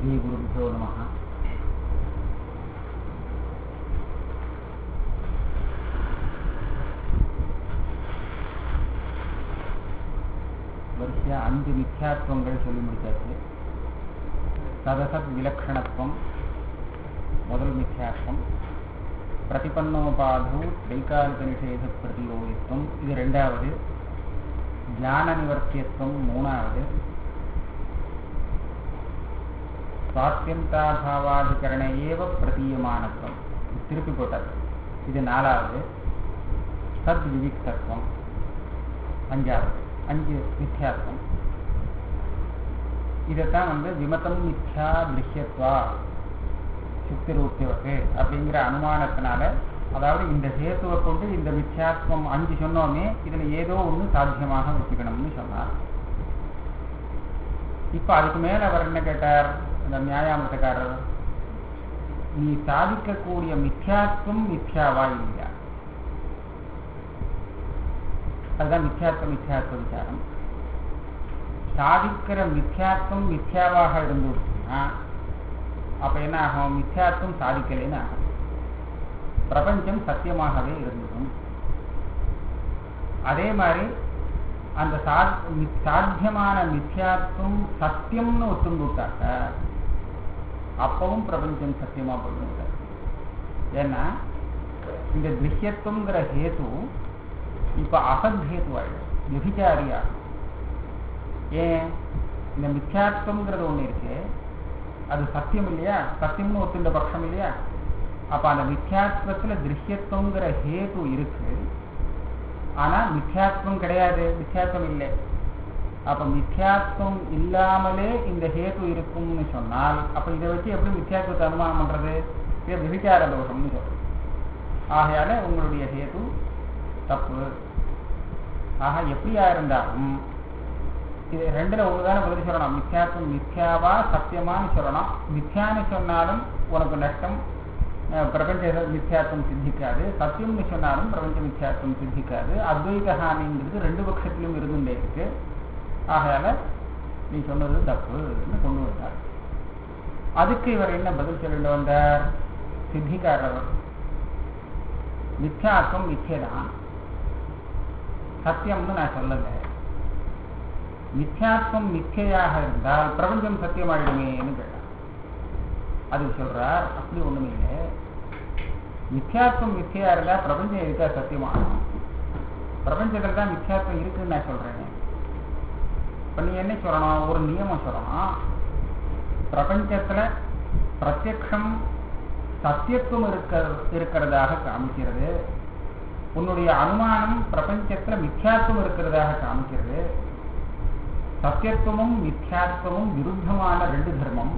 श्रीगुरुभ्यो नमः வரிசையா அஞ்சு மித்யாத்வங்கள் சொல்லி முடிச்சாச்சு சதசத் விலக்ஷணத்துவம் முதல் மித்யாத்வம் பிரதிபன்னோபாது தைக்காலிக நிஷேத பிரதியோகித்துவம் இது ரெண்டாவது ஞான நிவர்த்தியத்துவம் மூணாவது சுவாத்தியந்தாபாவாதிகரண ஏவ பிரதீயமானத்துவம் திருப்பி போட்டது இது நாலாவது சத் விவிக்தத்துவம் அஞ்சாவது அஞ்சு மித்யாத்வம் இதைத்தான் வந்து விமதம் மித்யா திருஷ்யத்வா சுத்தி ரூபியவத்து அப்படிங்கிற அனுமானத்தினால அதாவது இந்த ஹேத்துவை கொண்டு இந்த மித்யாத்வம் அஞ்சு சொன்னோமே இதுல ஏதோ ஒண்ணு சாத்தியமாக வச்சுக்கணும்னு சொன்னார் இப்ப அதுக்கு மேல அவர் என்ன கேட்டார் இந்த நியாயாமத்தக்காரர் நீ சாதிக்கக்கூடிய மித்யாத்வம் மித்யாவா இல்லையா அதுதான் மித்யாத்வ மித்யாத்வ விசாரம் சாதிக்கிற மித்யாத்வம் மித்யாவாக இருந்துச்சுன்னா அப்ப என்ன ஆகும் மித்யாத்வம் சாதிக்கலைன்னு ஆகும் பிரபஞ்சம் சத்தியமாகவே இருந்ததும் அதே மாதிரி அந்த சாத்தியமான மித்யாத்வம் சத்தியம்னு ஒத்துந்துட்டாக்க அப்பவும் பிரபஞ்சம் சத்தியமா போயிடும் ஏன்னா இந்த திருஷ்யத்துவங்கிற ஹேத்து இப்ப அசத் ஹேத்து ஆயிடும் விபிச்சாரியா ஏன் இந்த மித்யாத்வங்கிறது ஒண்ணு இருக்கு அது சத்தியம் இல்லையா சத்தியம்னு ஒத்துண்ட பட்சம் இல்லையா அப்ப அந்த மித்யாத்வத்துல திருஷ்யத்துவங்கிற ஹேத்து இருக்கு ஆனா மித்யாத்வம் கிடையாது மித்யாத்வம் இல்லை அப்ப மித்யாத்வம் இல்லாமலே இந்த ஹேத்து இருக்கும்னு சொன்னால் அப்ப இதை வச்சு எப்படி மித்யாத்வத்தை அனுமானம் பண்றது இதை விபிச்சார தோஷம்னு சொல்றது ஆகையால உங்களுடைய ஹேத்து தப்பு ஆக எப்படியா இருந்தாலும் இது ரெண்டுல ஒண்ணுதானே பதில் சொல்லணும் மித்யாத்வம் மித்யாவா சத்தியமானு சொல்லணும் மித்யான்னு சொன்னாலும் உனக்கு நஷ்டம் பிரபஞ்ச மித்யாத்வம் சித்திக்காது சத்தியம்னு சொன்னாலும் பிரபஞ்ச மித்யாத்வம் சித்திக்காது அத்வைத ஹானிங்கிறது ரெண்டு பட்சத்திலும் இருந்துட்டே இருக்கு ஆகையால நீ சொன்னது தப்புன்னு கொண்டு வந்தார் அதுக்கு இவர் என்ன பதில் சொல்லிட்டு வந்தார் சித்திக்காரர் மித்யாத்வம் மித்தியதான் சத்தியம்னு நான் சொல்லலை மித்யாத்வம் மித்தியாக இருந்தால் பிரபஞ்சம் சத்தியமாயிடுமேன்னு கேட்டார் அது சொல்றார் அப்படி ஒண்ணும் இல்லை மித்யாத்வம் மித்தியா இருந்தா பிரபஞ்சம் இருக்கா சத்தியமாகும் பிரபஞ்சத்துல தான் மித்யாத்வம் இருக்குன்னு நான் சொல்றேன் இப்ப நீ என்ன சொல்லணும் ஒரு நியமம் சொல்லணும் பிரபஞ்சத்துல பிரத்யக்ஷம் சத்தியத்துவம் இருக்க இருக்கிறதாக காமிக்கிறது உன்னுடைய அனுமானம் பிரபஞ்சத்துல மித்யாத்துவம் இருக்கிறதாக காமிக்கிறது சத்தியத்துவமும் மித்யாத்துவமும் விருத்தமான ரெண்டு தர்மம்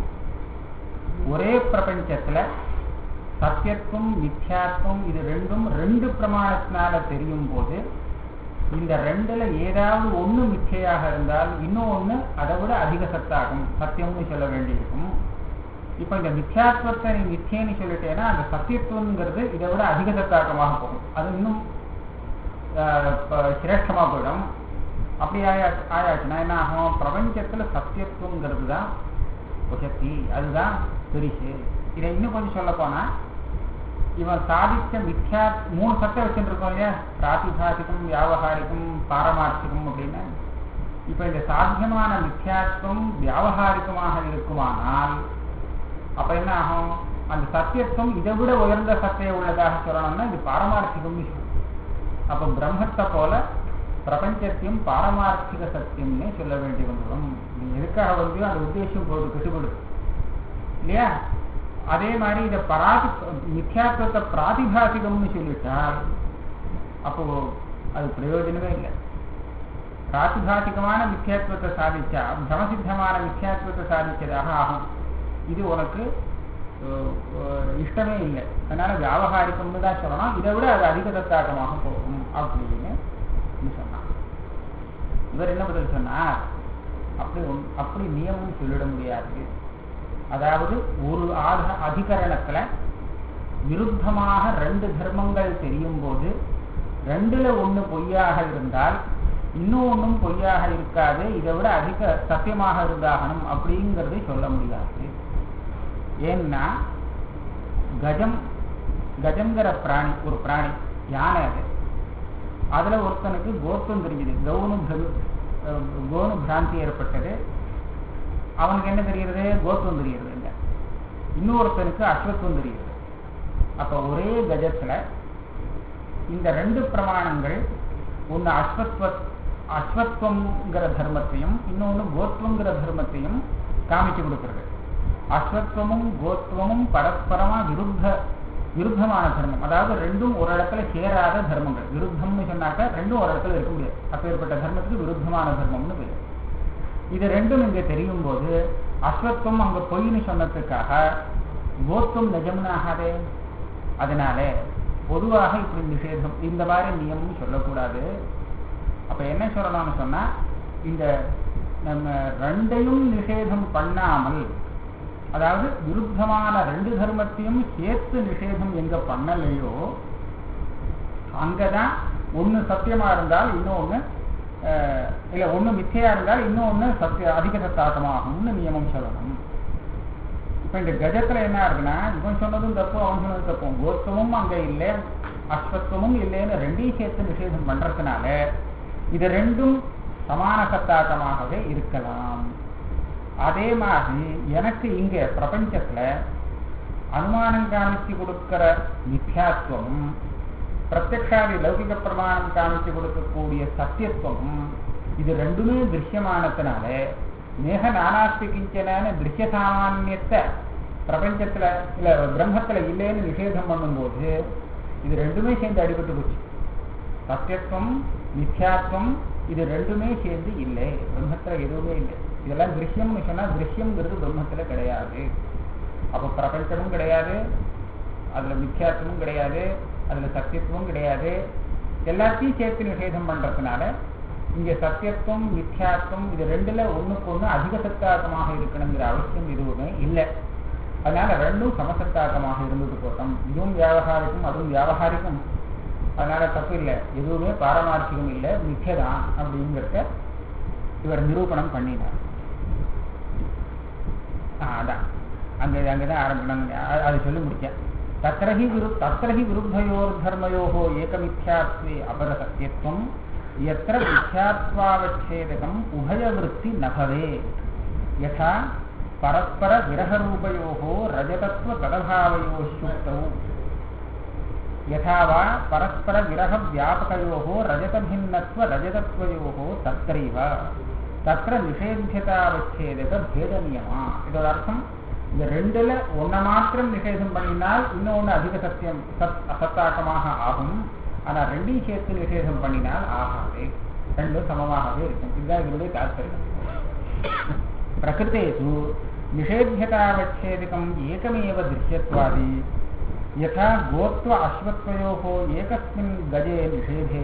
ஒரே பிரபஞ்சத்துல சத்தியத்துவம் மித்யாத்துவம் இது ரெண்டும் ரெண்டு பிரமாணத்தினால தெரியும் போது இந்த ரெண்டுல ஏதாவது ஒண்ணு மிச்சையாக இருந்தால் இன்னும் ஒண்ணு அதை விட அதிக சத்தாகும் சத்தியம்னு சொல்ல வேண்டியிருக்கும் இப்ப இந்த மித்யாத்வத்தை நீ மிச்சைன்னு சொல்லிட்டேன்னா அந்த சத்தியத்துவங்கிறது இதை விட அதிக சத்தாக்கமாக போகும் அது இன்னும் சிரேஷ்டமா போயிடும் அப்படி ஆயா ஆயாச்சுன்னா என்ன ஆகும் பிரபஞ்சத்துல சத்தியத்துவங்கிறது தான் உசக்தி அதுதான் பெருசு இதை இன்னும் கொஞ்சம் சொல்ல போனா இவன் சாதிச்ச மித்யா மூணு சத்தை வச்சுருக்கோம் இல்லையா பிராத்திபாசிகம் வியாபகாரிகம் பாரமார்த்திகம் அப்படின்னு இப்ப இந்த சாத்தியமான மித்யாத்வம் வியாபகாரிகமாக இருக்குமானால் அப்ப என்ன ஆகும் அந்த சத்தியத்துவம் இதை விட உயர்ந்த சத்தையை உள்ளதாக சொல்லணும்னா இது பாரமார்த்திகம்னு சொல்லணும் அப்ப பிரம்மத்தை போல பிரபஞ்சத்தையும் பாரமார்த்திக சத்தியம்னே சொல்ல வேண்டி வந்துடும் நீ எதுக்காக வந்து அந்த உத்தேசம் போது கட்டுப்படுது இல்லையா அதே மாதிரி இதை பராதி மித்யாத்வத்தை பிராதிபாசிகம்னு சொல்லிட்டால் அப்போ அது பிரயோஜனமே இல்லை பிராதிபாசிகமான மித்யாத்வத்தை சாதிச்சா பிரமசித்தமான மித்யாத்வத்தை சாதிச்சதாக ஆகும் இது உனக்கு இஷ்டமே இல்லை அதனால வியாபகாரிக்கம்னு தான் சொல்லணும் இதை விட அது அதிக தத்தாக்கமாக போகும் அப்படின்னு சொன்னான் இவர் என்ன பதில் சொன்னார் அப்படி அப்படி நியமம் சொல்லிட முடியாது அதாவது ஒரு ஆத அதிகரணத்துல விருத்தமாக ரெண்டு தர்மங்கள் தெரியும் போது ரெண்டுல ஒண்ணு பொய்யாக இருந்தால் இன்னும் ஒன்றும் பொய்யாக இருக்காது இதை விட அதிக சத்தியமாக இருந்தாகணும் அப்படிங்கிறதை சொல்ல முடியாது ஏன்னா கஜம் கஜங்கிற பிராணி ஒரு பிராணி யானை அது அதுல ஒருத்தனுக்கு கோத்துவம் தெரிஞ்சது கவுனு பிர- அஹ் கோனு பிராந்தி ஏற்பட்டது அவனுக்கு என்ன தெரிகிறது கோத்துவம் தெரிகிறது இல்லை இன்னொருத்தனுக்கு அஸ்வத்துவம் தெரிகிறது அப்ப ஒரே கஜத்துல இந்த ரெண்டு பிரமாணங்கள் ஒன்று அஸ்வத்வ அஸ்வத்வங்கிற தர்மத்தையும் இன்னொன்று கோத்வங்கிற தர்மத்தையும் காமிச்சு கொடுக்கிறது அஸ்வத்வமும் கோத்வமும் பரஸ்பரமா விருத்த விருத்தமான தர்மம் அதாவது ரெண்டும் ஒரு இடத்துல சேராத தர்மங்கள் விருத்தம்னு சொன்னாக்க ரெண்டும் ஒரு இடத்துல இருக்க முடியாது அப்பேற்பட்ட தர்மத்துக்கு விருத்தமான தர்மம்னு பேர் இது ரெண்டும் இங்க தெரியும் போது அஸ்வத்வம் அங்க பொய்ன்னு சொன்னதுக்காக கோத்துவம் நிஜம்னு ஆகாதே அதனால பொதுவாக இப்படி நிஷேதம் இந்த மாதிரி நியமம் சொல்லக்கூடாது அப்ப என்ன சொல்லலாம்னு சொன்னா இந்த நம்ம ரெண்டையும் நிஷேதம் பண்ணாமல் அதாவது விருத்தமான ரெண்டு தர்மத்தையும் சேர்த்து நிஷேதம் எங்க பண்ணலையோ அங்கதான் ஒண்ணு சத்தியமா இருந்தால் இன்னொன்னு அஹ், இல்ல ஒண்ணு மிச்சையா இருந்தால் இன்னொன்னு சத்திய அதிக சத்தாக்கமாகும்னு நியமம் சொல்லணும் இப்ப இந்த கஜத்துல என்ன இருக்குன்னா இவன் சொன்னதும் தப்பு அவன் சொன்னதும் தப்பு கோத்துவமும் அங்க இல்லை அஸ்வத்துவமும் இல்லைன்னு ரெண்டையும் சேர்த்து நிஷேதம் பண்றதுனால இது ரெண்டும் சமான சத்தாக்கமாகவே இருக்கலாம் அதே மாதிரி எனக்கு இங்க பிரபஞ்சத்துல அனுமானம் காமிச்சு கொடுக்கிற மித்யாத்துவம் பிரத்யக்ஷாதி லௌகிக பிரமாணம் காமிச்சு கொடுக்கக்கூடிய சத்தியத்துவம் இது ரெண்டுமே திருஷ்யமானதுனால மேக நானாஸ்தி கிஞ்சனன்னு திருஷ்ய சாமானியத்தை பிரபஞ்சத்துல இல்ல பிரம்மத்துல இல்லைன்னு நிஷேதம் பண்ணும்போது இது ரெண்டுமே சேர்ந்து அடிபட்டு போச்சு சத்தியத்துவம் மித்யாத்வம் இது ரெண்டுமே சேர்ந்து இல்லை பிரம்மத்துல எதுவுமே இல்லை இதெல்லாம் திருஷ்யம்னு சொன்னா திருஷ்யம்ங்கிறது பிரம்மத்துல கிடையாது அப்போ பிரபஞ்சமும் கிடையாது அதுல மித்யாத்வமும் கிடையாது அதுல சத்தியத்துவம் கிடையாது எல்லாத்தையும் சேர்த்து நிஷேதம் பண்றதுனால இங்க சத்தியத்துவம் மித்யாத்வம் இது ரெண்டுல ஒண்ணுக்கு ஒண்ணு அதிக சத்தாக்கமாக இருக்கணுங்கிற அவசியம் எதுவுமே இல்லை அதனால ரெண்டும் சமசத்தாக்கமாக இருந்தது போட்டோம் இதுவும் வியாபகாரிக்கும் அதுவும் வியாபகாரிக்கும் அதனால தப்பு இல்லை எதுவுமே பாரமார்த்திகம் இல்லை மிச்சதான் அப்படிங்கிறத இவர் நிரூபணம் பண்ணினார் ஆ, அதான் அங்க அங்கதான் ஆரம்பிக்கணும் அதை சொல்லி முடிச்சேன் தத்திரஹி விரு தத்திரஹி விருத்தயோர் தர்மயோகோ ஏகமித்யாத்வே அபர சத்தியத்துவம் எத்திர மித்யாத்வாவச்சேதகம் உபயவருத்தி நபவே யதா பரஸ்பர விரகரூபயோகோ ரஜதத்துவ ததபாவயோ சுக்தௌ यथा वा परस्परविरहव्यापकयोः रजतभिन्नत्व-रजतत्वयोः तत्रैव तत्र நிஷேத்தியதாவச்சேதக இதோட அர்த்தம் இந்த ரெண்டுல ஒன்ன மாத்திரம் நிஷேதம் பண்ணினால் இன்னொன்னு அதிக சத்தியம் சத் அசத்தாக்கமாக ஆகும் ஆனா ரெண்டையும் சேர்த்து நிஷேதம் பண்ணினால் ஆகாது ரெண்டும் சமமாகவே இருக்கும் இதுதான் இதனுடைய தாற்பயம் பிரகிருத்தேஷு நிஷேத்தியதாவச்சேதிகம் ஏகமேவ திருஷ்யத்வாதி यथा गोत्व अश्वत्वयोः एकस्मिन् गजे निषेधे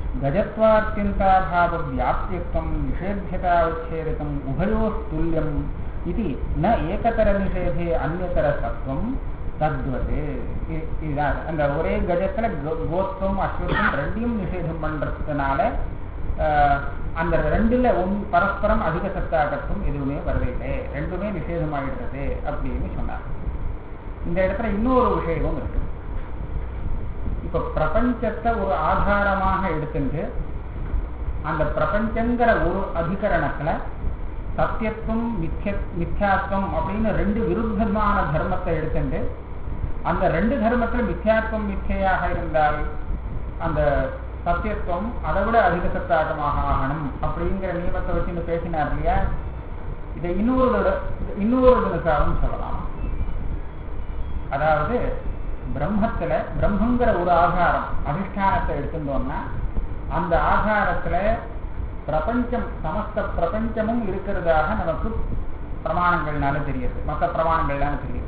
गजत्वात्यन्ताभावव्याप्त्यत्वं निषेध्यतावच्छेदकम् उभयोस्तुल्यम् इति न एकतरनिषेधे अन्यतरसत्वं தத்வத் இ- இதுதான் அந்த ஒரே கஜத்துல கோ- கோத்துவம் அஸ்வத்துவம் ரெண்டையும் நிஷேதம் பண்றதுனால ஆஹ், அந்த ரெண்டுல ஒன் பரஸ்பரம் அதிக சத்தாகத்துவம் எதுவுமே வரதில்லை ரெண்டுமே நிஷேதம் ஆகிடுறது அப்படின்னு சொன்னார் இந்த இடத்துல இன்னொரு விஷயமும் இருக்கு இப்ப பிரபஞ்சத்தை ஒரு ஆதாரமாக எடுத்துட்டு அந்த பிரபஞ்சங்கிற ஒரு அதிகரணத்துல சத்தியத்துவம் மித்ய மித்யாத்வம் அப்படின்னு ரெண்டு விருத்தமான தர்மத்தை எடுத்துட்டு அந்த ரெண்டு தர்மத்துல மித்யாத்வம் மிச்சையாக இருந்தால் அந்த சத்தியத்துவம் அதை விட அதிக சத்தாகமாக ஆகணும் அப்படிங்கிற நியமத்தை வச்சுன்னு பேசினார் இல்லையா இதை இன்னொரு தட- இன்னொரு தினசாவும் சொல்லலாம் அதாவது பிரம்மத்துல பிரம்மங்கிற ஒரு ஆகாரம் அதிஷ்டானத்தை எடுத்துட்டோம்னா அந்த ஆகாரத்துல பிரபஞ்சம் சமஸ்த பிரபஞ்சமும் இருக்கிறதாக நமக்கு பிரமாணங்கள்னால தெரியுது மற்ற பிரமாணங்கள்னால தெரியுது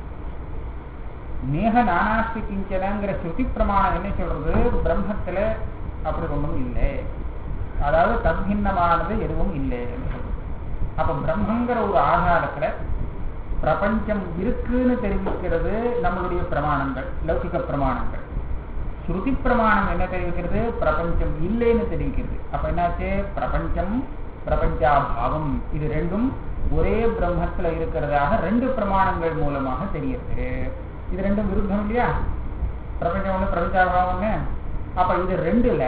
மேக நானாஸ்தி கிஞ்சனங்கிற ஸ்ருதி பிரமாணம் என்ன சொல்றது பிரம்மத்துல அப்படி ஒன்றும் இல்லை அதாவது தத்பின்னமானது எதுவும் இல்லைன்னு சொல்றது அப்ப பிரம்மங்கிற ஒரு ஆதாரத்துல பிரபஞ்சம் இருக்குன்னு தெரிவிக்கிறது நம்மளுடைய பிரமாணங்கள் லௌகிக பிரமாணங்கள் ஸ்ருதி பிரமாணம் என்ன தெரிவிக்கிறது பிரபஞ்சம் இல்லைன்னு தெரிவிக்கிறது அப்ப என்னாச்சு பிரபஞ்சம் பிரபஞ்சாபாவம் இது ரெண்டும் ஒரே பிரம்மத்துல இருக்கிறதாக ரெண்டு பிரமாணங்கள் மூலமாக தெரியுது இது ரெண்டும் விருத்தம் இல்லையா பிரபஞ்சம் ஒண்ணு பிரபஞ்சாபாவம்னு அப்ப இது ரெண்டுல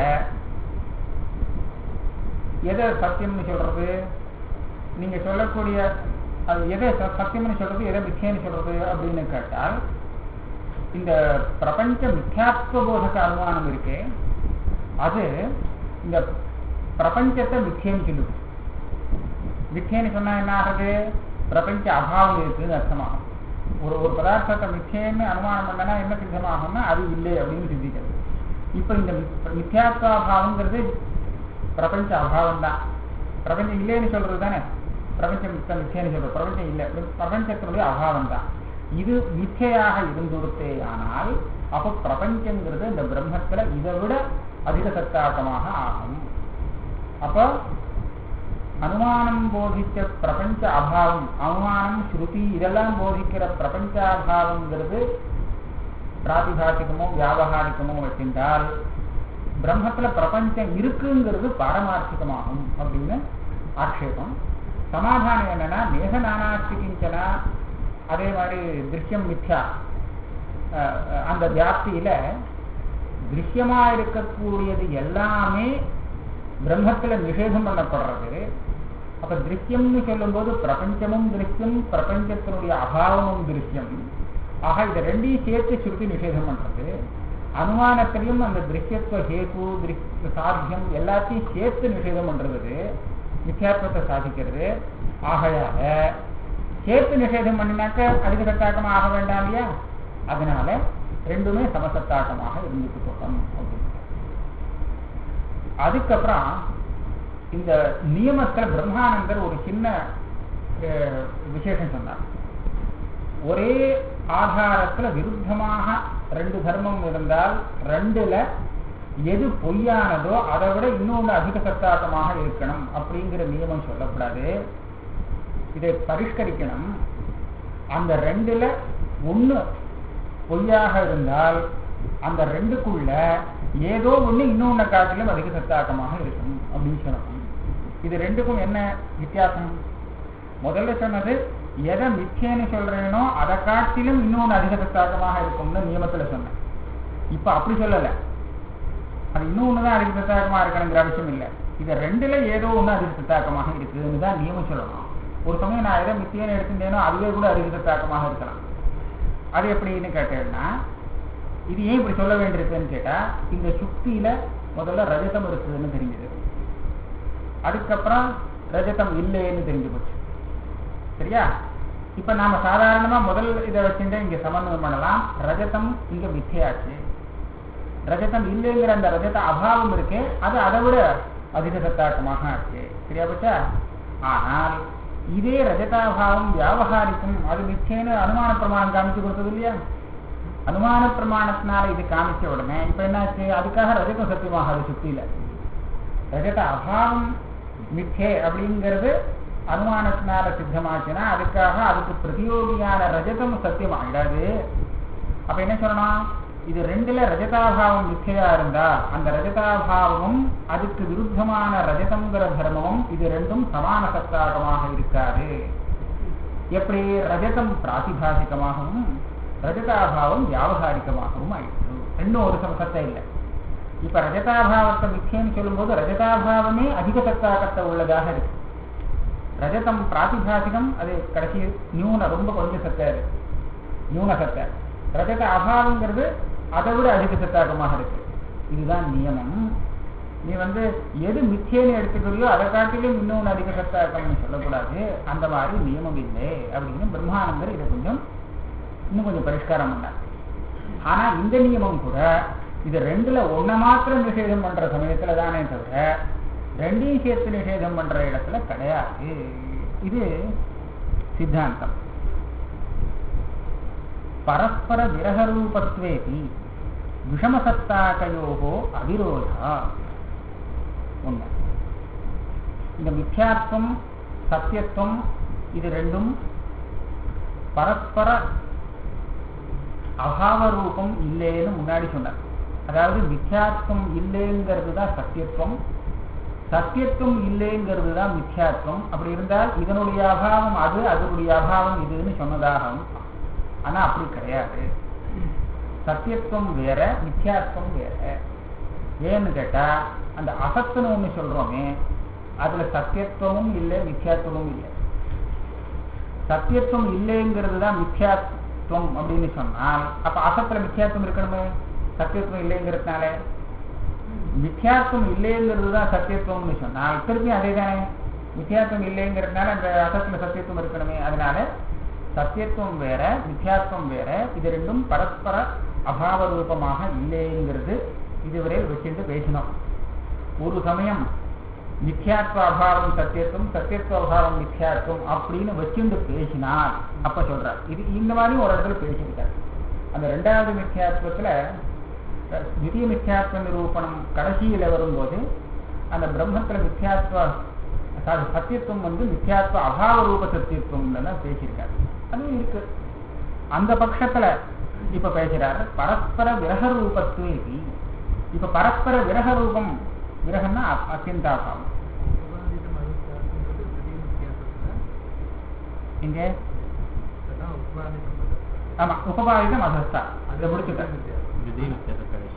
எதை சத்தியம்னு சொல்றது நீங்க சொல்லக்கூடிய அது எதை ச- சத்தியம்னு சொல்றது எதை மித்தியன்னு சொல்றது அப்படின்னு கேட்டால் இந்த பிரபஞ்ச மித்யாத்வ போதக அனுமானம் இருக்கே அது இந்த பிரபஞ்சத்தை மித்தியன்னு சொல்லுது மித்தியன்னு சொன்னா என்ன ஆகுது பிரபஞ்ச அபாவம் இருக்குன்னு அர்த்தமாகும் ஒரு ஒரு பதார்த்தத்தை மித்தியன்னு அனுமானம் பண்ணனா என்ன சித்தமாகும்னா அது இல்லை அப்படின்னு சிந்திக்கிறது இப்ப இந்த மித்- மித்யாத்வாபாவங்கிறது பிரபஞ்ச அபாவம் தான் பிரபஞ்சம் இல்லைன்னு சொல்றது தானே பிரபஞ்சம் மித்த மித்தியன்னு சொல்றது பிரபஞ்சம் இல்லை பிரபஞ்சத்தினுடைய அபாவம் தான் இது மித்தையாக இருந்துடுத்தே ஆனால் அப்போ பிரபஞ்சங்கிறது இந்த பிரம்மத்துல இதை விட அதிக சத்தாக்கமாக ஆகும் அப்போ அனுமானம் போதிச்ச பிரபஞ்ச அபாவம் அனுமானம் ஸ்ருதி இதெல்லாம் போதிக்கிற பிரபஞ்சாபாவங்கிறது பிராதிபாசிகமோ வியாபகாரிகமோ வச்சிருந்தால் பிரம்மத்துல பிரபஞ்சம் இருக்குங்கிறது பாரமார்த்திகமாகும் அப்படின்னு ஆக்ஷேபம் சமாதானம் என்னன்னா மேக நானாஸ்தி கிஞ்சனா அதே மாதிரி திருஷ்யம் மித்யா அஹ், அஹ், அந்த வியாப்தியில திருஷ்யமா இருக்கக்கூடியது எல்லாமே பிரம்மத்துல நிஷேதம் பண்ணப்படுறது அப்ப திருஷ்யம்னு சொல்லும்போது பிரபஞ்சமும் திருஷ்யம் பிரபஞ்சத்தினுடைய அபாவமும் திருஷ்யம் ஆக இதை ரெண்டையும் சேர்த்து சுருத்தி நிஷேதம் பண்றது அனுமானத்திலையும் அந்த திருஷ்யத்துவ ஹேது திருஷ்ய சாத்தியம் எல்லாத்தையும் சேர்த்து நிஷேதம் பண்றது மித்யாத்வத்தை சாதிக்கிறது ஆகையால சேர்த்து நிஷேதம் பண்ணினாக்க அதிக சத்தாக்கமா ஆக வேண்டாம் இல்லையா அதனால ரெண்டுமே சமசத்தாக்கமாக இருந்துட்டு போட்டோம் அப்படின்னு அதுக்கப்புறம் இந்த நியமத்துல பிரம்மானந்தர் ஒரு சின்ன அஹ், விசேஷம் சொன்னார் ஒரே ஆதாரத்துல விருத்தமாக ரெண்டு தர்மம் இருந்தால் ரெண்டுல எது பொய்யானதோ அதை விட இன்னொன்று அதிக சத்தாக்கமாக இருக்கணும் அப்படிங்கிற நியமம் சொல்லக்கூடாது இதை பரிஷ்கரிக்கணும் அந்த ரெண்டுல ஒண்ணு பொய்யாக இருந்தால் அந்த ரெண்டுக்குள்ள ஏதோ ஒண்ணு இன்னொன்ன காட்டிலும் அதிக சத்தாக்கமாக இருக்கும் அப்படின்னு சொல்லணும் இது ரெண்டுக்கும் என்ன வித்தியாசம் முதல்ல சொன்னது எதை மிச்சேன்னு சொல்றேனோ அதை காட்டிலும் இன்னொன்னு அதிக சத்தாக்கமாக இருக்கும்னு நியமத்துல சொன்னேன் இப்ப அப்படி சொல்லல அது இன்னொன்னு தான் அதிக சத்தாக்கமா இருக்கணுங்கிற அவசியம் இல்லை இது ரெண்டுல ஏதோ ஒண்ணு அதிக சத்தாக்கமாக இருக்குதுன்னு தான் நியமம் சொல்லணும் ஒரு சமயம் நான் எதை மித்தியன்னு எடுத்துட்டேனோ அதுவே கூட அதிக சத்தாக்கமாக இருக்கலாம் அது எப்படின்னு கேட்டேன்னா இது ஏன் இப்படி சொல்ல வேண்டியிருக்குன்னு கேட்டா இந்த சுக்தியில முதல்ல ரஜதம் இருக்குதுன்னு தெரிஞ்சது அதுக்கப்புறம் ரஜதம் இல்லைன்னு தெரிஞ்சு போச்சு சரியா இப்ப நாம சாதாரணமா முதல் இதை வச்சுட்டு இங்க சமன்வயம் பண்ணலாம் ரஜதம் இங்க மித்தையாச்சு ரஜதம் இல்லைங்கிற அந்த ரஜத அபாவம் இருக்கு அது அதை விட அதிக சத்தாக்கமாக ஆச்சு சரியா போச்சா ஆனால் இதே ரஜதாபாவம் வியாபகாரிக்கும் அது மிச்சேன்னு அனுமான பிரமாணம் காமிச்சு கொடுத்தது இல்லையா அனுமான பிரமாணத்தினால இது காமிச்ச உடனே இப்ப என்னாச்சு அதுக்காக ரஜதம் சத்தியமாகாது சுத்தியில ரஜத அபாவம் மித்தே அப்படிங்கிறது அனுமானத்தினால சித்தமாச்சுன்னா அதுக்காக அதுக்கு பிரதியோகியான ரஜதம் சத்தியமாகிடாது அப்ப என்ன சொல்லணும் இது ரெண்டுல ரஜதாபாவம் மித்தையா இருந்தா அந்த ரஜதாபாவமும் அதுக்கு விருத்தமான ரஜதங்கிற தர்மமும் இது ரெண்டும் சமான சத்தாகமாக இருக்காது எப்படி ரஜதம் பிராதிபாசிகமாகவும் ரஜதாபாவம் வியாபகாரிகமாகவும் ஆயிடுச்சு ரெண்டும் ஒரு சமசத்தை இல்லை இப்ப ரஜதாபாவத்தை மிச்சேன்னு சொல்லும்போது ரஜதாபாவமே அதிக சத்தாக்கத்தை உள்ளதாக இருக்கு ரஜதம் பிராதிபாசிகம் அது கடைசி நியூன ரொம்ப கொஞ்சம் சத்தை இருக்கு நியூன சத்தை ரஜத அபாவங்கிறது அதை விட அதிக சத்தாக்கமாக இருக்கு இதுதான் நியமம் நீ வந்து எது மிச்சேன்னு எடுத்துக்கிறியோ அதை காட்டிலும் இன்னொன்று அதிக சத்தாக்கம்னு சொல்லக்கூடாது அந்த மாதிரி நியமம் இல்லை அப்படின்னு பிரம்மானந்தர் இதை கொஞ்சம் இன்னும் கொஞ்சம் பரிஷ்காரம் பண்ணார் ஆனா இந்த நியமம் கூட இது ரெண்டுல ஒன்ன மாத்திரம் நிஷேதம் பண்ற சமயத்துல தானே தவிர ரெண்டையும் சேர்த்து நிஷேதம் பண்ற இடத்துல கிடையாது இது சித்தாந்தம் பரஸ்பர விரகரூபத்வேபி விஷமசத்தாக்கையோகோ அவிரோதா ஒண்ணு இந்த மித்யாத்வம் சத்தியத்துவம் இது ரெண்டும் பரஸ்பர அபாவ ரூபம் இல்லைன்னு முன்னாடி சொன்னார் அதாவது மித்யாத்வம் இல்லைங்கிறது தான் சத்தியத்துவம் சத்தியத்துவம் இல்லைங்கிறது தான் மித்யாத்வம் அப்படி இருந்தால் இதனுடைய அபாவம் அது அதனுடைய அபாவம் இதுன்னு சொன்னதாகும் ஆனா அப்படி கிடையாது சத்தியத்துவம் வேற மித்யாத்வம் வேற ஏன்னு கேட்டா அந்த அசத்துன்னு ஒண்ணு சொல்றோமே அதுல சத்தியத்துவமும் இல்லை மித்யாத்துவமும் இல்லை சத்தியத்துவம் இல்லைங்கிறது தான் மித்யாத்வம் அப்படின்னு சொன்னால் அப்ப அசத்துல மித்யாத்துவம் இருக்கணுமே சத்தியத்துவம் இல்லைங்கிறதுனால மித்யாத்துவம் இல்லைங்கிறது தான் சத்தியத்துவம்னு சொன்னால் திருப்பி அதே தானே மித்யாத்துவம் இல்லைங்கிறதுனால அந்த அசத்துல சத்தியத்துவம் இருக்கணுமே அதனால சத்தியத்துவம் வேற மித்யாத்துவம் வேற இது ரெண்டும் பரஸ்பர அபாவ ரூபமாக இல்லைங்கிறது இதுவரை வச்சுட்டு பேசினோம் ஒரு சமயம் மித்யாத்வ அபாவம் சத்தியத்துவம் சத்தியத்துவ அபாவம் மித்யாத்துவம் அப்படின்னு வச்சுட்டு பேசினார் அப்ப சொல்றார் இது இந்த மாதிரி ஒரு இடத்துல பேசியிருக்காரு அந்த ரெண்டாவது மித்யாத்வத்துல திரிய மித்யாத்வ நிரூபணம் கடைசியில வரும்போது அந்த பிரம்மத்துல மித்யாத்வ அதாவது சத்தியத்துவம் வந்து மித்யாத்வ அபாவ ரூப சத்தியத்துவம்ல தான் பேசியிருக்காரு அதுவும் இருக்கு அந்த பட்சத்துல இப்ப பேசுறாரு பரஸ்பர விரக ரூபத்துவே இப்ப பரஸ்பர விரக ரூபம் விரகம்னா அ- அத்தியந்தாபாவம் இங்க ஆமா உபபாதிதம் அசஸ்தா இதை முடிச்சுட்டேன் द्वितीय विख्यात करेश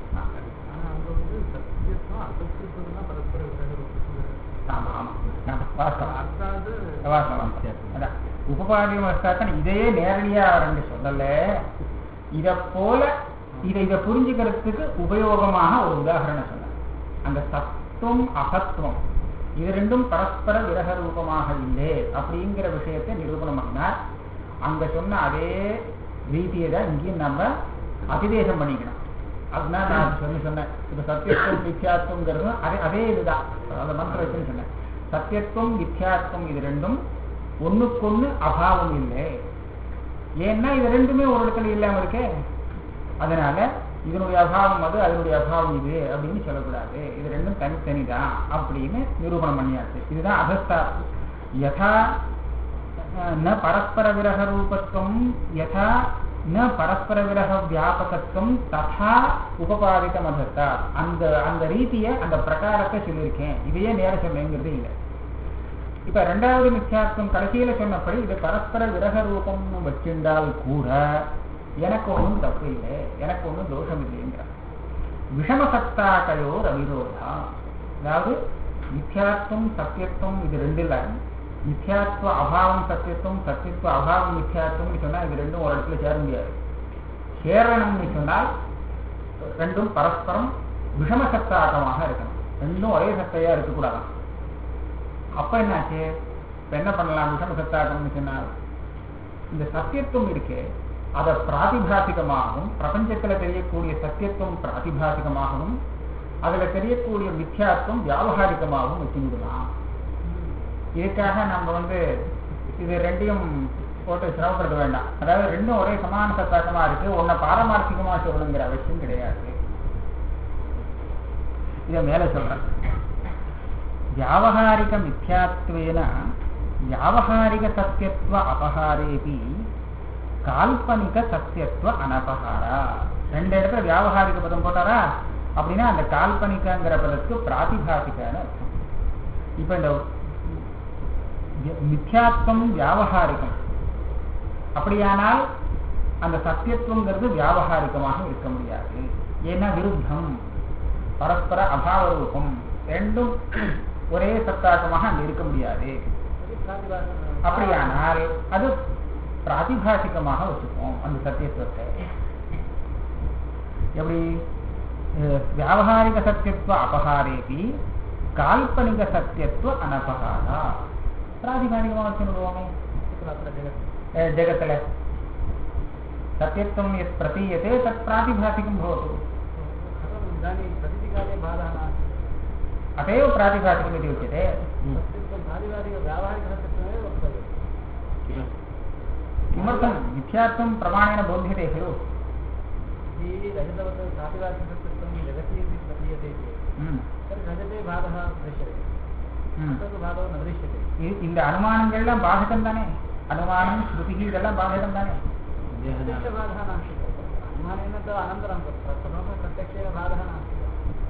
ஆமா ஆமா ஆமா, வாஸ்தவம் வாஸ்தவம் அதான் உபபாதியம் அஸ்தாத்தன் இதையே நேரடியா ரெண்டு சொல்லல இத போல இதை இதை புரிஞ்சுக்கிறதுக்கு உபயோகமாக ஒரு உதாரணம் சொன்னேன் அந்த சத்துவம் அசத்துவம் இது ரெண்டும் பரஸ்பர விரக ரூபமாக இல்லை அப்படிங்கிற விஷயத்தை நிரூபணம் பண்ணார் அங்க சொன்ன அதே ரீதியை தான் இங்கேயும் நம்ம அதிதேசம் பண்ணிக்கணும் அதுதான் நான் சொல்லி சொன்னேன் இப்ப சத்தியத்துவம் மித்யாத்வங்கிறதும் அதே அதே இதுதான் அந்த மந்திர வச்சுன்னு சொன்னேன் சத்தியத்துவம் மித்யாத்வம் இது ரெண்டும் ஒண்ணுக்கொண்ணு அபாவம் இல்லை ஏன்னா இது ரெண்டுமே ஒரு இடத்துல இல்லாம இருக்கே அதனால இதனுடைய அபாவம் அது அதனுடைய அபாவம் இது அப்படின்னு சொல்லக்கூடாது இது ரெண்டும் தனித்தனி தான் அப்படின்னு நிரூபணம் பண்ணியாச்சு இதுதான் அகஸ்தா யதா அஹ், ந பரஸ்பர விரக ரூபத்துவம் யதா ந பரஸ்பர விரக வியாபகத்துவம் ததா உபபாதிதம் அகஸ்தா அந்த அந்த ரீதியை அந்த பிரகாரத்தை சொல்லியிருக்கேன் இதையே நேர சொன்னேங்கிறது இல்லை இப்ப ரெண்டாவது மித்யாத்வம் கடைசியில சொன்னபடி இது பரஸ்பர விரக ரூபம்னு வச்சிருந்தால் கூட எனக்கு ஒன்றும் தப்பு இல்லை எனக்கு ஒன்றும் தோஷம் இல்லைங்கிற விஷமசத்தாக்கையோர் அவிரோதா அதாவது மித்யாத்வம் சத்தியத்துவம் இது ரெண்டு இல்ல மித்யாத்வ அபாவம் சத்தியத்துவம் சத்தியத்துவ அபாவம் மித்யாத்வம்னு சொன்னா இது ரெண்டும் ஒரு இடத்துல சேர முடியாது சேரணும்னு சொன்னால் ரெண்டும் பரஸ்பரம் விஷமசத்தாக்கமாக இருக்கணும் ரெண்டும் ஒரே சத்தையா இருக்கக்கூடாதான் அப்ப என்னாச்சு இப்ப என்ன பண்ணலாம் விஷம சத்தாகம்னு சொன்னால் இந்த சத்தியத்துவம் இருக்கே அதை பிராதிபாசிகமாகவும் பிரபஞ்சத்துல தெரியக்கூடிய சத்தியத்துவம் பிராதிபாசிகமாகவும் அதுல தெரியக்கூடிய மித்யாத்துவம் வியாபகாரிகமாகவும் வச்சுவிடலாம் இதுக்காக நம்ம வந்து இது ரெண்டையும் போட்டு சிரமப்படுத்த வேண்டாம் அதாவது ரெண்டும் ஒரே சமான சத்தாக்கமா இருக்கு ஒன்ன பாரமார்த்திகமா சொல்லணுங்கிற அவசியம் கிடையாது இதை மேல சொல்றேன் व्यावहारिक मिथ्यात्वेन व्यावहारिक सत्यत्व अपहारेपि கால்பனிக சத்தியத்துவ அனபகாரா ரெண்டு இடத்துல வியாபகாரிக பதம் போட்டாரா அப்படின்னா அந்த கால்பனிகங்கிற பதத்துக்கு பிராதிபாசிகான்னு அர்த்தம் இப்ப இந்த வி- மித்யாத்வம் வியாபகாரிகம் அப்படியானால் அந்த சத்தியத்துவங்கிறது வியாபகாரிகமாக இருக்க முடியாது ஏன்னா விருத்தம் பரஸ்பர அபாவ ரூபம் ரெண்டும் ஒரே சத்தாக்கமாக அங்க இருக்க முடியாது அப்படியானால் அது பிராதிபாசிகமாக வச்சுப்போம் அந்த சத்தியத்துவத்தை எப்படி அஹ், வியாவகாரிக சத்தியத்துவ அபகாரேபி கால்பனிக சத்தியத்துவ அனபகாரா பிராதிபாதிகமாக வச்சுடுவோமே அஹ், ஜெகத்துல சத்தியத்துவம் எத் பிரதீயते தத் பிராதிபாசிகம் भवतु अतएव प्रातिभाषिकम् इति उच्यते किमर्थं मिथ्यात्वं प्रमाणेन बोध्यते खलु ம். ம். இ- இந்த அனுமானங்கள்லாம் பாதகம் தானே அனுமானம் ஸ்ருதி இதெல்லாம் பாதகம் தானே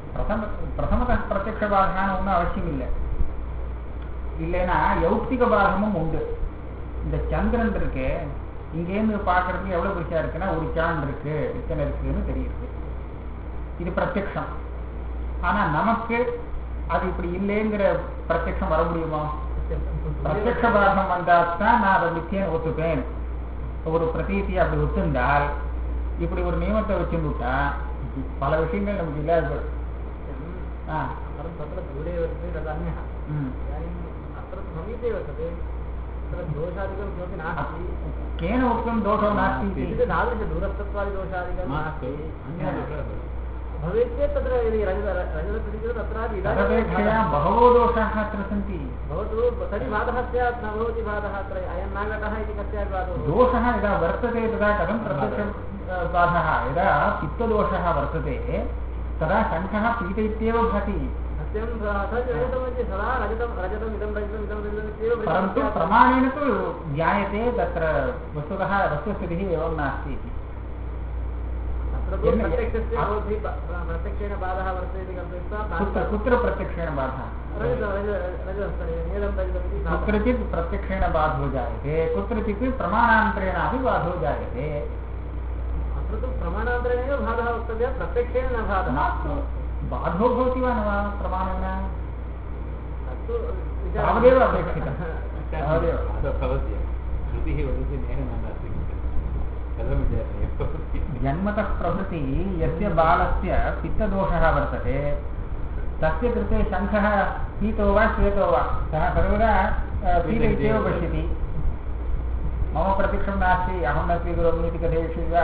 பிரதம பிரதமத பிரத்யக்ஷ பாதகான ஒன்றும் அவசியம் இல்லை இல்லைன்னா யௌக்திக பாதகமும் உண்டு இந்த சந்திரன் இருக்கு இங்கேருந்து பார்க்கறதுக்கு எவ்வளவு பெருசா இருக்குன்னா ஒரு சான் இருக்கு இத்தனை இருக்குன்னு தெரியுது இது பிரத்யக்ஷம் ஆனா நமக்கு அது இப்படி இல்லைங்கிற பிரத்யக்ஷம் வர முடியுமா பிரத்யக்ஷ பாதகம் வந்தாத்தான் நான் அதை மித்தியன்னு ஒத்துப்பேன் ஒரு பிரதீதியை அப்படி ஒத்துண்டால் இப்படி ஒரு நியமத்தை வச்சுட்டா பல விஷயங்கள் நமக்கு இல்லாத போயிடும். ஆ परं तत्र दूरे वर्तते तदन्यः ம். इदानीम् अत्र तु समीपे वर्तते तत्र दोषादिकं किमपि नास्ति केन उक्तं दोषो नास्ति इति किञ्चित् तादृशदूरस्थत्वादिदोषादिकं नास्ति अन्यः भवेत् चेत् तत्र यदि रजत रजतप्रतिकृतं तत्रापि इदानीं तदपेक्षया बहवो दोषाः अत्र सन्ति भवतु तर्हि बाधः स्यात् न भवति बाधः अत्र अयं नागतः इति कस्यापि बाधो भवति? दोषः यदा वर्तते तदा कथं प्रत्यक्ष बाधः यदा पित्तदोषः वर्तते तदा शङ्खः पीत इत्येव भाति सत्यं तत् रजतमध्ये सदा रजतं रजतम् इदं रजतम् इदं रजतम् इत्येव परन्तु स्यात्। प्रमाणेन तु ज्ञायते तत्र वस्तुतः वस्तुस्थितिः एवं नास्ति इति अत्र तु यन्न- प्रत्यक्षस्य आ- भवद्भिः प- प्रत्यक्षेण बाधः वर्तते इति कल्पयित्वा कुत्र कुत्र प्रत्यक्षेण बाधः रजत रज- रजतस्थले नेदं रजतमिति साधनं। कुत्रचित् प्रत्यक्षेण बाधो जायते कुत्रचित् प्रमाणान्तरेणापि बाधो जायते अत्र तु प्रमाणान्तरेणैव बाधः वक्तव्यः प्रत्यक्षेण न बाधः नास्तु बाधो भवति वा न वा प्रमाणेन तत्तु विचारः- तावदेव अपेक्षितं तावदेव भवति श्रुतिः वदति नेह न नास्ति कथं विचारणीयं भवति जन्मतः प्रभृति यस्य बालस्य पित्तदोषः वर्तते तस्य कृते शङ्खः पीतो वा श्वेतो वा सः सर्वदा अ, पीत इत्येव पश्यति मम प्रत्यक्षं नास्ति अहं न स्वीकरोमि इति कथयिष्यति वा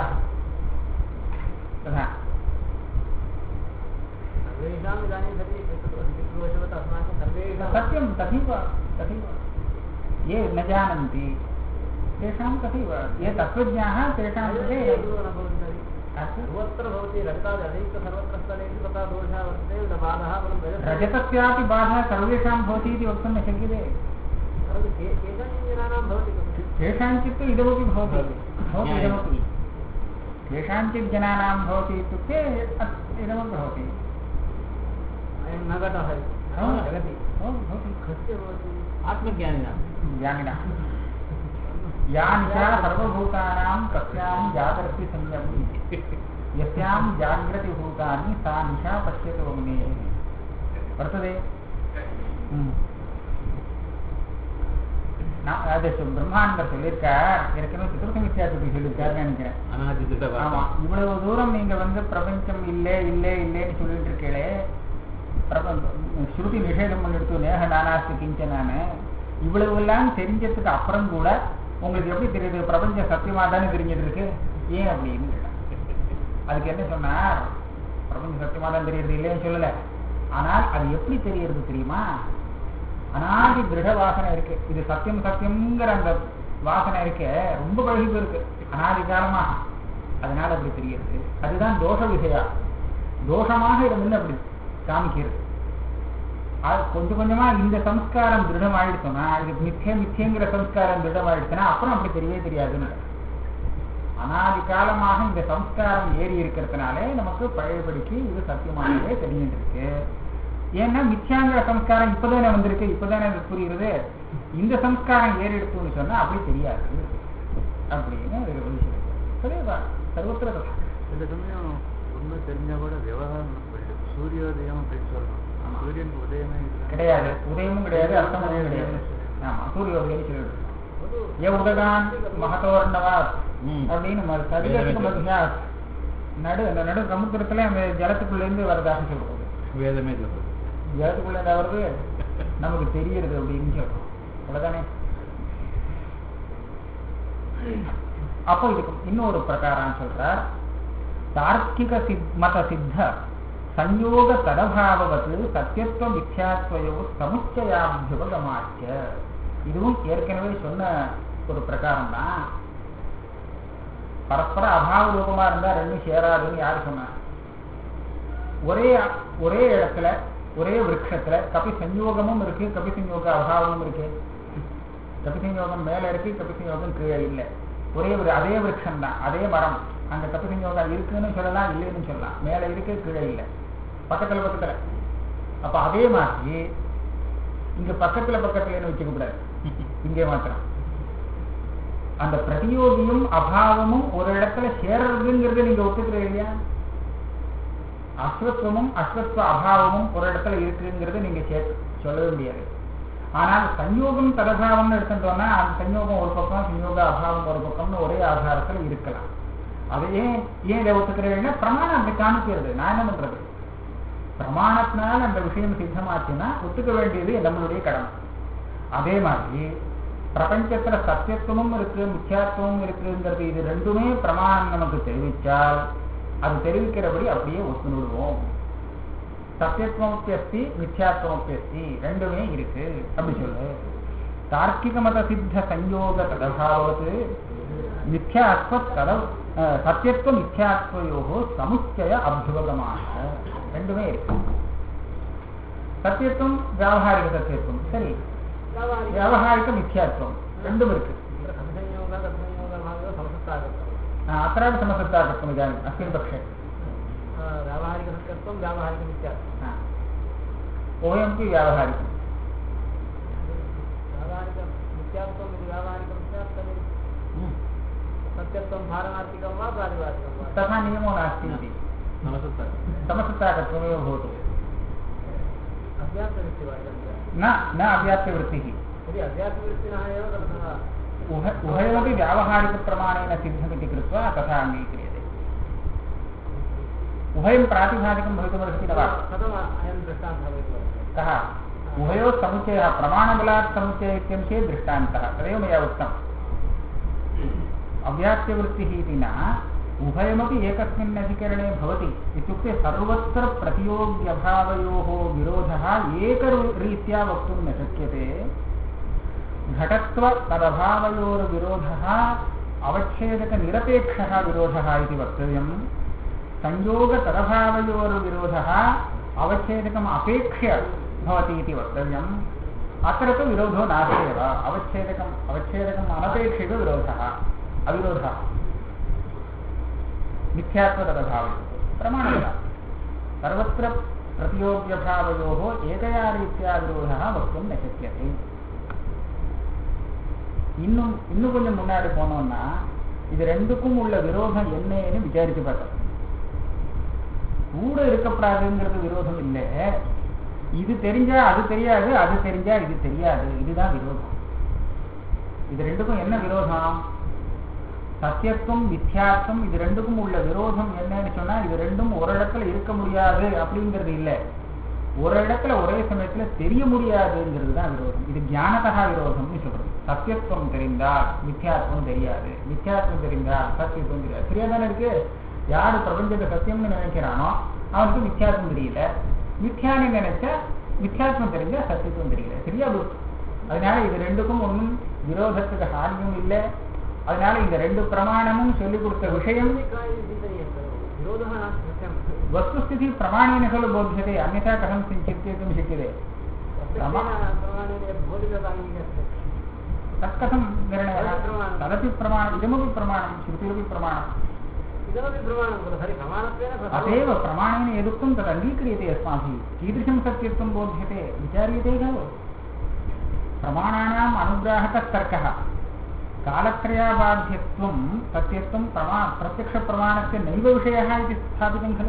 तथा सर्वेषाम् इदानीं सति पितृवशवत् अस्माकं सर्वेषां सत्यं तथैव तथैव ये न जानन्ति तेषां तथैव ये तत्त्वज्ञाः तेषां कृते एवं न भवति तर्हि अस्तु। सर्वत्र भवति रजतादधिक सर्वत्र स्थलेषु तथा दोषः वर्तते न बाधः परं रजते रजतस्यापि बाधः सर्वेषां भवति इति वक्तुं न शक्यते परन्तु के केषाञ्चित् जनानां भवति खलु केषाञ्चित् तु इदमपि भवति भवति इदमपि केषाञ्चित् जनानां भवति इत्युक्ते अत्- इदमपि भवति अयं न घटः इति। हा, जगति हो, भवति कस्य भवति आत्मज्ञानिनां ज्ञानिनः या निशा सर्वभूतानां तस्यां जागर्ति संयमि यस्यां जाग्रतिभूतानि सा निशा पश्यतो मे वर्तते ம். நான் அது சொ- பிரம்மாண்டர் சொல்லியிருக்கார் ஏற்கனவே சித்திர வித்தியாசத்தை சொல்லியிருக்காருன்னு நினைக்கிறேன் ஆமா अनादितवान् இவ்வளவு தூரம் நீங்க வந்து பிரபஞ்சம் இல்லை இல்லை இல்லைன்னு சொல்லிட்டு இருக்கீங்களே பிரபஞ்சம் ஸ்ருதி நிஷேதம் பண்ணிடுத்து நேக நானாஸ்தி கிஞ்சனான்னு இவ்வளவு எல்லாம் தெரிஞ்சதுக்கு அப்புறம் கூட உங்களுக்கு எப்படி தெரியுது பிரபஞ்சம் சத்தியமா தானே தெரிஞ்சிட்டு இருக்கு ஏன் அப்படின்னு கேட்டார். அதுக்கு என்ன சொன்னார் பிரபஞ்சம் சத்தியமா தான் தெரியுது இல்லைன்னு சொல்லல ஆனால் அது எப்படி தெரியறது தெரியுமா அனாதி திருட வாசனை இருக்கு இது சத்தியம் சத்தியம்ங்கிற அந்த வாசனை இருக்கு ரொம்ப பழகி போயிருக்கு அனாதி காலமா அதனால அப்படி தெரியுது அதுதான் தோஷ விஷயா தோஷமாக இருந்து அப்படி காமிக்கிறது அது கொஞ்சம் கொஞ்சமா இந்த சம்ஸ்காரம் திருடம் ஆயிடுச்சுன்னா இது மித்திய மித்தியங்கிற சம்ஸ்காரம் திருடம் ஆயிடுச்சுன்னா அப்புறம் அப்படி தெரியவே தெரியாதுன்னு அனாதி காலமாக இந்த சம்ஸ்காரம் ஏறி இருக்கிறதுனாலே நமக்கு பழையபடிக்கு இது சத்தியமானதே தெரிஞ்சுட்டு இருக்கு ஏன்னா மித்யாங்கிற சம்ஸ்காரம் இப்பதானே வந்திருக்கு இப்பதானே அது புரியுறது இந்த சம்ஸ்காரம் ஏறி எடுத்துன்னு சொன்னா அப்படி தெரியாது அப்படின்னு ஒரு விஷயம் சரியா சர்வத்திர ததா. சில சமயம் உண்மை தெரிஞ்சா கூட விவகாரம் போயிடும் சூரியோதயம் அப்படின்னு சொல்லணும் சூரியன் உதயமே இல்லை கிடையாது உதயமும் கிடையாது அர்த்தமும் கிடையாது ஆமா சூரியோதயம் சொல்லிட்டு ஏ உதகான் மகதோர்ணவா ம். அப்படின்னு ம- சரீரத்துக்கு மத்தியா நடு அந்த நடு சமுத்திரத்துல அந்த ஜலத்துக்குள்ள இருந்து வரதாக சொல்றது வேதமே சொல்றது ஜலத்துக்குள்ள இருந்து வருது நமக்கு தெரியறது அப்படின்னு சொல்றோம் அவ்வளவுதானே அப்போ இதுக்கு இன்னொரு பிரகாரம் சொல்றார் தார்க்கிக சித் மத சித்த சஞ்யோக தடபாவவது சத்தியத்துவ மித்யாத்வயோ சமுச்சயாபியுபகமாச்ச இதுவும் ஏற்கனவே சொன்ன ஒரு பிரகாரம் தான் பரஸ்பர அபாவ ரூபமா இருந்தா ரெண்டும் சேராதுன்னு யாரு சொன்னா ஒரே ஒரே இடத்துல ஒரே விருட்சத்துல கபி சஞ்யோகமும் இருக்கு கபி சஞ்யோக அபாவமும் இருக்கு கபி சஞ்யோகம் மேல இருக்கு கபி சஞ்யோகம் கீழே இல்லை ஒரே ஒரு அதே விருட்சம் தான் அதே மரம் அங்க கபி சஞ்யோகம் இருக்குன்னு சொல்லலாம் இல்லைன்னு சொல்லலாம் மேல இருக்கு கீழே இல்லை பக்கத்துல பக்கத்துல அப்ப அதே மாதிரி இங்க பக்கத்துல பக்கத்துலன்னு வச்சுக்க கூடாது இங்கே மாத்திரம் அந்த பிரதியோகியும் அபாவமும் ஒரு இடத்துல சேர்றதுங்கிறத நீங்க ஒத்துக்கிறீங்க இல்லையா அஸ்வத்வமும் அஸ்வத்வ அபாவமும் ஒரு இடத்துல இருக்குங்கிறத நீங்க சே- சொல்லவே முடியாது ஆனால் சஞ்யோகம் ததபாவம்னு எடுத்துட்டோம்னா அந்த சஞ்யோகம் ஒரு பக்கம் சஞ்யோக அபாவம் ஒரு பக்கம்னு ஒரே ஆதாரத்துல இருக்கலாம் அது ஏன் ஏன் இதை ஒத்துக்கிறீங்கன்னா பிரமாணம் அப்படி காமிக்கிறது நான் என்ன பண்றது பிரமாணத்தினால அந்த விஷயம் சித்தமாச்சுன்னா ஒத்துக்க வேண்டியது நம்மளுடைய கடமை அதே மாதிரி பிரபஞ்சத்துல சத்தியத்துவமும் இருக்கு மித்யாத்துவமும் இருக்குங்கிறது இது ரெண்டுமே பிரமாணம் நமக்கு தெரிவிச்சால் அது தெரிவிக்கிறபடி அப்படியே ஒத்துணுடுவோம் சத்தியத்துவமப்பி அஸ்தி மித்யாத்துவமப்பி அஸ்தி ரெண்டுமே இருக்கு அப்படி சொல்லு தார்க்கிக மத சித்த சஞ்சோக ததபாவது மித்யாத்வ தத அஹ், சத்தியத்துவ மித்யாத்வயோகோ சமுச்சய அபியுபகமாக ரெண்டுமே இருக்கு சத்தியத்துவம் வியாபாரிக சத்தியத்துவம் சரி व्यावहारिक வியாபாரிக மித்யாத்வம் ரெண்டும் இருக்கு तत्र कथसंयोग तत्संयोगभागः समसत्तागतः अ, अत्रापि समसत्ताकत्वम् इदानीम् अस्मिन् पक्षे व्यावहारिकसत्यत्वं व्यावहारिकमित्यात्वं हा. उभयमपि व्यावहारिकम् व्यावहारिकमित्यात्वम् इति व्यावहारिकमित्यात्वम् सत्यत्वं पारमार्थिकं वा प्रातिभासिकं वा तथा नियमो नास्ति इति समसत्ता समसत्ताकत्वमेव भवतु अभ्यासवृत्ति वा इदं न न अव्याप्यवृत्तिः यदि अभ्यासवृत्तिनः एव ततः उभ उभयमपि व्यावहारिकप्रमाणेन सिद्धमिति कृत्वा तथा अङ्गीक्रियते उभयं प्रातिभासिकं भवितुमर्हति न वा कथम् अयं दृष्टान्तः भवितुमर्हति कः उभयोः समुच्चयः प्रमाणबलात् समुच्चय इत्यंशे दृष्टान्तः तदेव मया उक्तम् अव्याप्यवृत्तिः इति न उभयमपि एकस्मिन् अधिकरणे भवति इत्युक्ते सर्वत्र प्रतियोग्यभावयोः विरोधः एकरीत्या वक्तुं न शक्यते घटत्व तदभावयोर्विरोधः अवच्छेदकनिरपेक्षः विरोधः इति वक्तव्यम् संयोगतदभावयोर्विरोधः अवच्छेदकम् अपेक्ष्य भवति इति वक्तव्यम् अत्र तु विरोधो नास्ति एव अवच्छेदकम् अवच्छेदकम् अनपेक्षितविरोधः अविरोधः मिथ्यात्वतदभावयोः प्रमाणः सर्वत्र प्रतियोग्यभावयोः एकया रीत्या विरोधः वक्तुं न शक्यते இன்னும் இன்னும் கொஞ்சம் முன்னாடி போனோம்னா இது ரெண்டுக்கும் உள்ள விரோதம் என்னன்னு விசாரிச்சு பார்த்தோம் கூட இருக்கக்கூடாதுங்கிறது விரோதம் இல்லை இது தெரிஞ்சா அது தெரியாது அது தெரிஞ்சா இது தெரியாது இதுதான் விரோதம் இது ரெண்டுக்கும் என்ன விரோதம் சத்தியத்துவம் மித்யாத்வம் இது ரெண்டுக்கும் உள்ள விரோதம் என்னன்னு சொன்னா இது ரெண்டும் ஒரு இடத்துல இருக்க முடியாது அப்படிங்கிறது இல்லை ஒரு இடத்துல ஒரே சமயத்துல தெரிய முடியாதுங்கிறது தான் விரோதம் இது ஞானதகா விரோதம்னு சொல்றது சத்தியத்துவம் தெரிந்தால் மித்யாத்வம் தெரியாது மித்யாத்வம் தெரிந்தால் சத்தியத்துவம் தெரியாது சரியா தானே இருக்கு யாரு பிரபஞ்சத்தை சத்தியம்னு நினைக்கிறானோ அவனுக்கு மித்யாத்வம் தெரியல மித்யான்னு நினைச்சா மித்யாத்வம் தெரிஞ்சா சத்தியத்துவம் தெரியல சரியா போச்சு அதனால இது ரெண்டுக்கும் ஒன்றும் விரோதத்துக்கு ஹானியும் இல்லை அதனால இந்த ரெண்டு பிரமாணமும் சொல்லிக் கொடுத்த விஷயம் विरोधः नास्ति सत्यं वस्तुस्थितिः प्रमाणेन खलु बोध्यते अन्यथा कथं चिन्तयितुं शक्यते प्रत्यक्षेण प्रमाणेन यद् बोधितः अङ्गीक्रियते तत् कथं निर्णयः तदपि प्रमाणं। तदपि प्रमाणम् इदमपि प्रमाणं श्रुतिरपि प्रमाणम् इदमपि प्रमाणं खलु तर्हि प्रमाणत्वेन प्रथमं- अतएव प्रमाणेन यदुक्तं तद् अङ्गीक्रियते अस्माभिः कीदृशं सत्यत्वं बोध्यते विचार्यते खलु प्रमाणानाम् अनुग्राहकः तर्कः कालत्रयाबाध्यत्वं सत्यत्वं प्रमा प्रत्यक्षप्रमाणस्य नैव विषयः इति स्थापितं खलु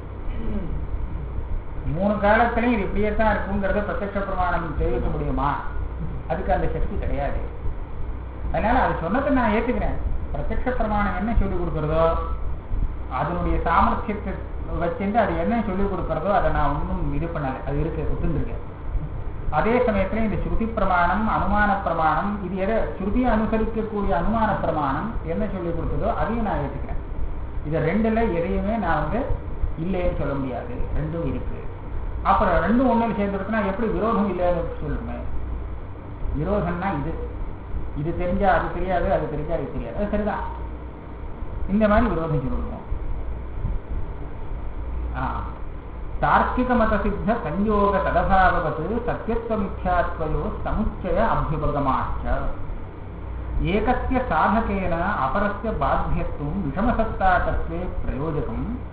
மூணு காலத்திலையும் இது இப்படியே தான் இருக்குங்கிறத பிரத்யட்ச பிரமாணம் தெரிவிக்க முடியுமா அதுக்கு அந்த சக்தி கிடையாது அதனால அது சொன்னதை நான் ஏத்துக்கிறேன் பிரத்யட்ச பிரமாணம் என்ன சொல்லிக் கொடுக்குறதோ அதனுடைய சாமர்த்தியத்தை வச்சுட்டு அது என்ன சொல்லிக் கொடுக்குறதோ அதை நான் ஒன்றும் இது பண்ணல அது இருக்கு ஒத்துந்திருக்கேன் அதே சமயத்துல இந்த ஸ்ருதி பிரமாணம் அனுமான பிரமாணம் இது எதை ஸ்ருதியை அனுசரிக்கக்கூடிய அனுமான பிரமாணம் என்ன சொல்லிக் கொடுத்ததோ அதையும் நான் ஏற்றுக்கிறேன் இதை ரெண்டுல எதையுமே நான் வந்து இல்லைன்னு சொல்ல முடியாது ரெண்டும் இருக்கு அப்புறம் ரெண்டும் ஒண்ணுல சேர்ந்துருக்குன்னா எப்படி விரோதம் இல்லைன்னு சொல்லுமே விரோதம்னா இது இது தெரிஞ்சா அது தெரியாது அது தெரிஞ்சா இது தெரியாது அது சரிதான் இந்த மாதிரி விரோதம் சொல்லுவோம் தார்க்கிக மத சித்த சஞ்சோக ததபாவத் சத்தியத்வமித்யாத்வயோ சமுச்சய அபியுபகமாச்ச ஏகஸ்ய சாதகேன அபரஸ்ய பாத்தியத்துவம் விஷமசத்தாகத்வே பிரயோஜகம்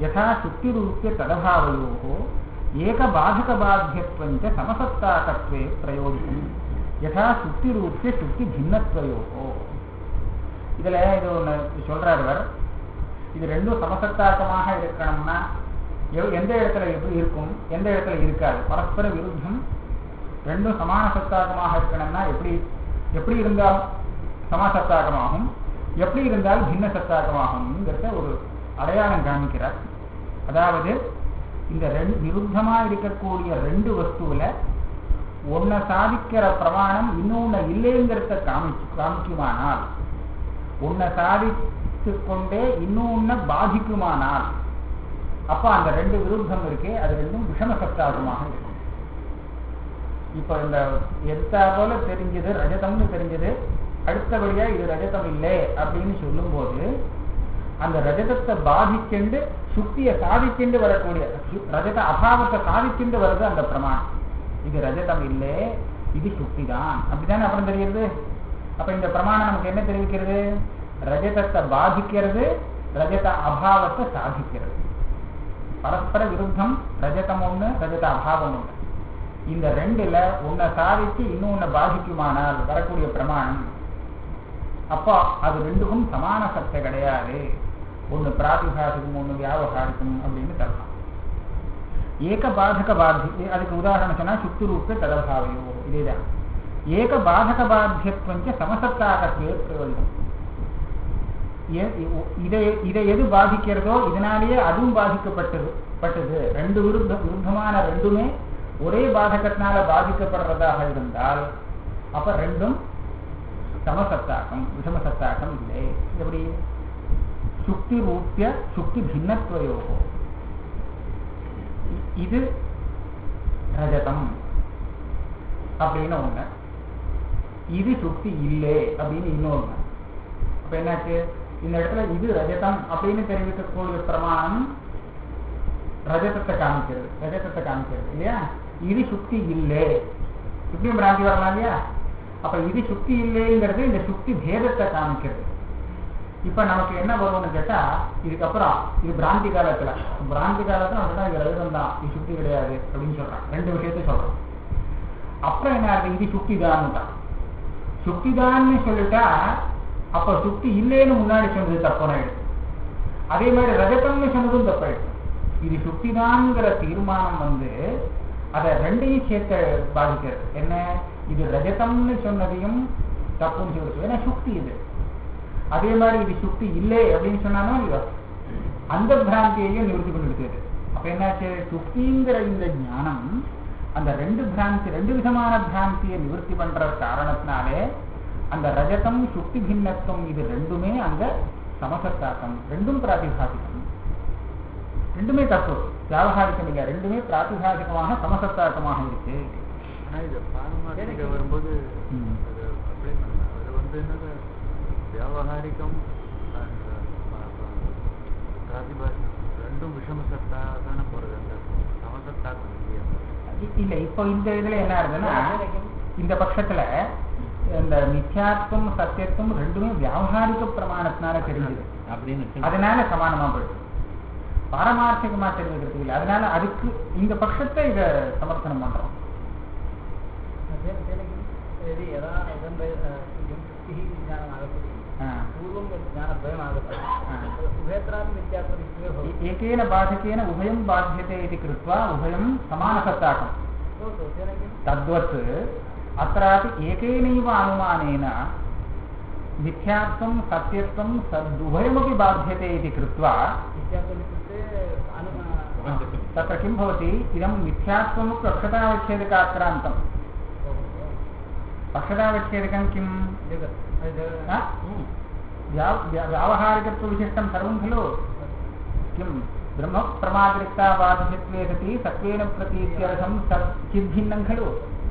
यथा शुक्तिरूप्य तदभावयोः एकबाधकबाध्यत्वं च समसत्ताकत्वे प्रयोजितम् यथा शुक्तिरूप्य शुक्तिभिन्नत्वयोः இதில் இது ஒன்று சொல்றார் இவர் இது ரெண்டும் சமசத்தாக்கமாக இருக்கணும்னா எவ்- எந்த இடத்துல எப்படி இருக்கும் எந்த இடத்துல இருக்காது பரஸ்பர விருத்தம் ரெண்டும் சமான சத்தாகமாக இருக்கணும்னா எப்படி எப்படி இருந்தால் சமசத்தாகமாகும் எப்படி இருந்தால் பின்ன சத்தாகமாகும்ங்கிறத ஒரு அடையாளம் காமிக்கிறார் அதாவது இந்த ரெண்டு விருத்தமா இருக்கக்கூடிய ரெண்டு வஸ்துவில் ஒன்றை சாதிக்கிற பிரமாணம் இன்னொன்று இல்லைங்கிறத காமிச்சு காமிக்குமானால் ஒன்றை சாதித்து கொண்டே இன்னொன்று பாதிக்குமானால் அப்ப அந்த ரெண்டு விருத்தம் இருக்கே அது ரெண்டும் விஷம சத்தாகமாக இருக்கும் இப்போ இந்த எத்தா போல தெரிஞ்சது ரஜதம்னு தெரிஞ்சது அடுத்தபடியா இது ரஜதம் இல்லை அப்படின்னு சொல்லும்போது அந்த ரஜதத்தை பாதிச்சுண்டு சுக்தியை சாதிச்சுண்டு வரக்கூடிய சு- ரஜத அபாவத்தை சாதிச்சுண்டு வருது அந்த பிரமாணம் இது ரஜதம் இல்லை இது சுக்தி தான் அப்படித்தானே அப்புறம் தெரியுது அப்ப இந்த பிரமாணம் நமக்கு என்ன தெரிவிக்கிறது ரஜதத்தை பாதிக்கிறது ரஜத அபாவத்தை சாதிக்கிறது பரஸ்பர விருத்தம் ரஜதம் ஒண்ணு ரஜத அபாவம் ஒண்ணு இந்த ரெண்டுல ஒன்னை சாதிச்சு இன்னொன்னு பாதிக்குமானால் வரக்கூடிய பிரமாணம் அப்போ அது ரெண்டுக்கும் சமான சத்தை கிடையாது ஒண்ணு பிராதிபாசிகம் ஒண்ணு வியாபகாரிகம் அப்படின்னு சொல்லலாம் ஏக பாதக பாத்தி அதுக்கு உதாரணம் சொன்னா சுத்து ரூபே ததபாவையோ இதேதான் ஏக பாதக பாத்தியத்வஞ்ச சமசத்தாகத்வே பிரயோஜனம் எ- இ- இதை இதை எது பாதிக்கிறதோ இதனாலேயே அதுவும் பாதிக்கப்பட்டது பட்டது ரெண்டு விருத்த விருத்தமான ரெண்டுமே ஒரே பாதகத்தினால பாதிக்கப்படுறதாக இருந்தால் அப்ப ரெண்டும் சமசத்தாக்கம் விஷமசத்தாக்கம் இல்லை எப்படி சுக்தி ரூபிய சுக்தி பின்னத்வயோகோ இ- இது ரஜதம் அப்படின்னு ஒண்ணு இது சுக்தி இல்லை அப்படின்னு இன்னொன்னு அப்ப என்னாச்சு இந்த இடத்துல இது ரஜதம் அப்படின்னு தெரிவிக்கக்கூடிய பிரமாணம் ரஜதத்தை காமிக்கிறது ரஜதத்தை காமிக்கிறது இல்லையா இது சுக்தி இல்லை இப்படியும் பிராந்தி வரலாம் இல்லையா அப்ப இது சுக்தி இல்லைங்கிறது இந்த சுக்தி பேதத்தை காமிக்கிறது இப்ப நமக்கு என்ன வரும்னு கேட்டா இதுக்கப்புறம் இது பிராந்தி காலத்துல பிராந்தி காலத்துல அப்படின்னா இது ரஜதம் தான் இது சுக்தி கிடையாது அப்படின்னு சொல்றான் ரெண்டு விஷயத்தை சொல்றான் அப்புறம் என்ன ஆகுது இது சுக்தி தான் சுக்திதான்னு சொல்லிட்டா அப்ப சுக்தி இல்லைன்னு முன்னாடி சொன்னது தப்பாயிடுது அதே மாதிரி ரஜதம்னு சொன்னதும் தப்பாயிடுது இது சுக்திதான்ங்கிற தீர்மானம் வந்து அதை ரெண்டையும் சேர்த்து பாதிக்கிறது என்ன இது ரஜதம்னு சொன்னதையும் தப்புன்னு சொல்லுது ஏன்னா சுக்தி இது அதே மாதிரி இது சுக்தி இல்லை அப்படின்னு சொன்னாலும் இல்லையோ அந்த பிராந்தியையும் நிவர்த்தி பண்ணிடுது அப்ப என்னாச்சு சுக்திங்கிற இந்த ஞானம் அந்த ரெண்டு பிராந்தி ரெண்டு விதமான பிராந்தியை நிவர்த்தி பண்ற காரணத்தினாலே அந்த ரஜதம் சுக்தி பின்னத்துவம் இது ரெண்டுமே அங்க சமசத்தாக்கம் ரெண்டும் பிராதிபாசிகம் ரெண்டுமே தப்பு வியாபகாரிக்கம் இல்லை ரெண்டுமே பிராதிபாசிகமாக சமசத்தாக்கமாக இருக்கு ஆனா இது பாரமார்த்திக வரும்போது ம். அது அப்ளை பண்ணலாம் அது வந்து என்னது வியாபகாரிகம் and, ப- ப- பிராதிபாசிகம் ரெண்டும் விஷம சத்தா தானே போறது அந்த சமசத்தாக்கம் இல்லையா இ- இல்ல இப்போ இந்த இதுல என்ன ஆகுதுன்னா இந்த பட்சத்துல இந்த மித்யாத்வம் சத்தியத்துவம் ரெண்டுமே வியாபகாரிக பிரமாணத்தினால தெரியுது அப்படின்னு வச்சு அதனால சமானமா போயிடுது பாரமார்த்திகமா தெரிவிக்கிறது இல்லை அதனால அதுக்கு இந்த பட்சத்தை இத சமர்த்தனம் பண்றோம் तेन तेन किं यदि यदा इदं वै किं शुक्तिः इति ज्ञानम् आगच्छति ஆ. पूर्वं यत् ज्ञानद्वयम् आगतं हा. तत् उभयत्रापि मिथ्यात्वनिश्चयो ए- भवति एकेन बाधकेन उभयं बाध्यते इति कृत्वा उभयं समानसत्ताकम् भवतु तेन किं तद्वत् अत्रापि एकेनैव अनुमानेन मिथ्यात्वं सत्यत्वं सदुभयमपि बाध्यते इति कृत्वा मिथ्यात्वमित्युक्ते अनु तत्र किं भवति इदं मिथ्यात्वं पक्षतावच्छेदकाक्रान्तं पक्षतावच्छेदकं किं जगत् हा? व्या- व्या- व्यावहारिकत्वविशिष्टं सर्वं खलु किं ब्रह्मप्रमादरिक्ताबाध्यत्वे सति सत्त्वेन प्रतीत्यर्थं सत् चिद्भिन्नं खलु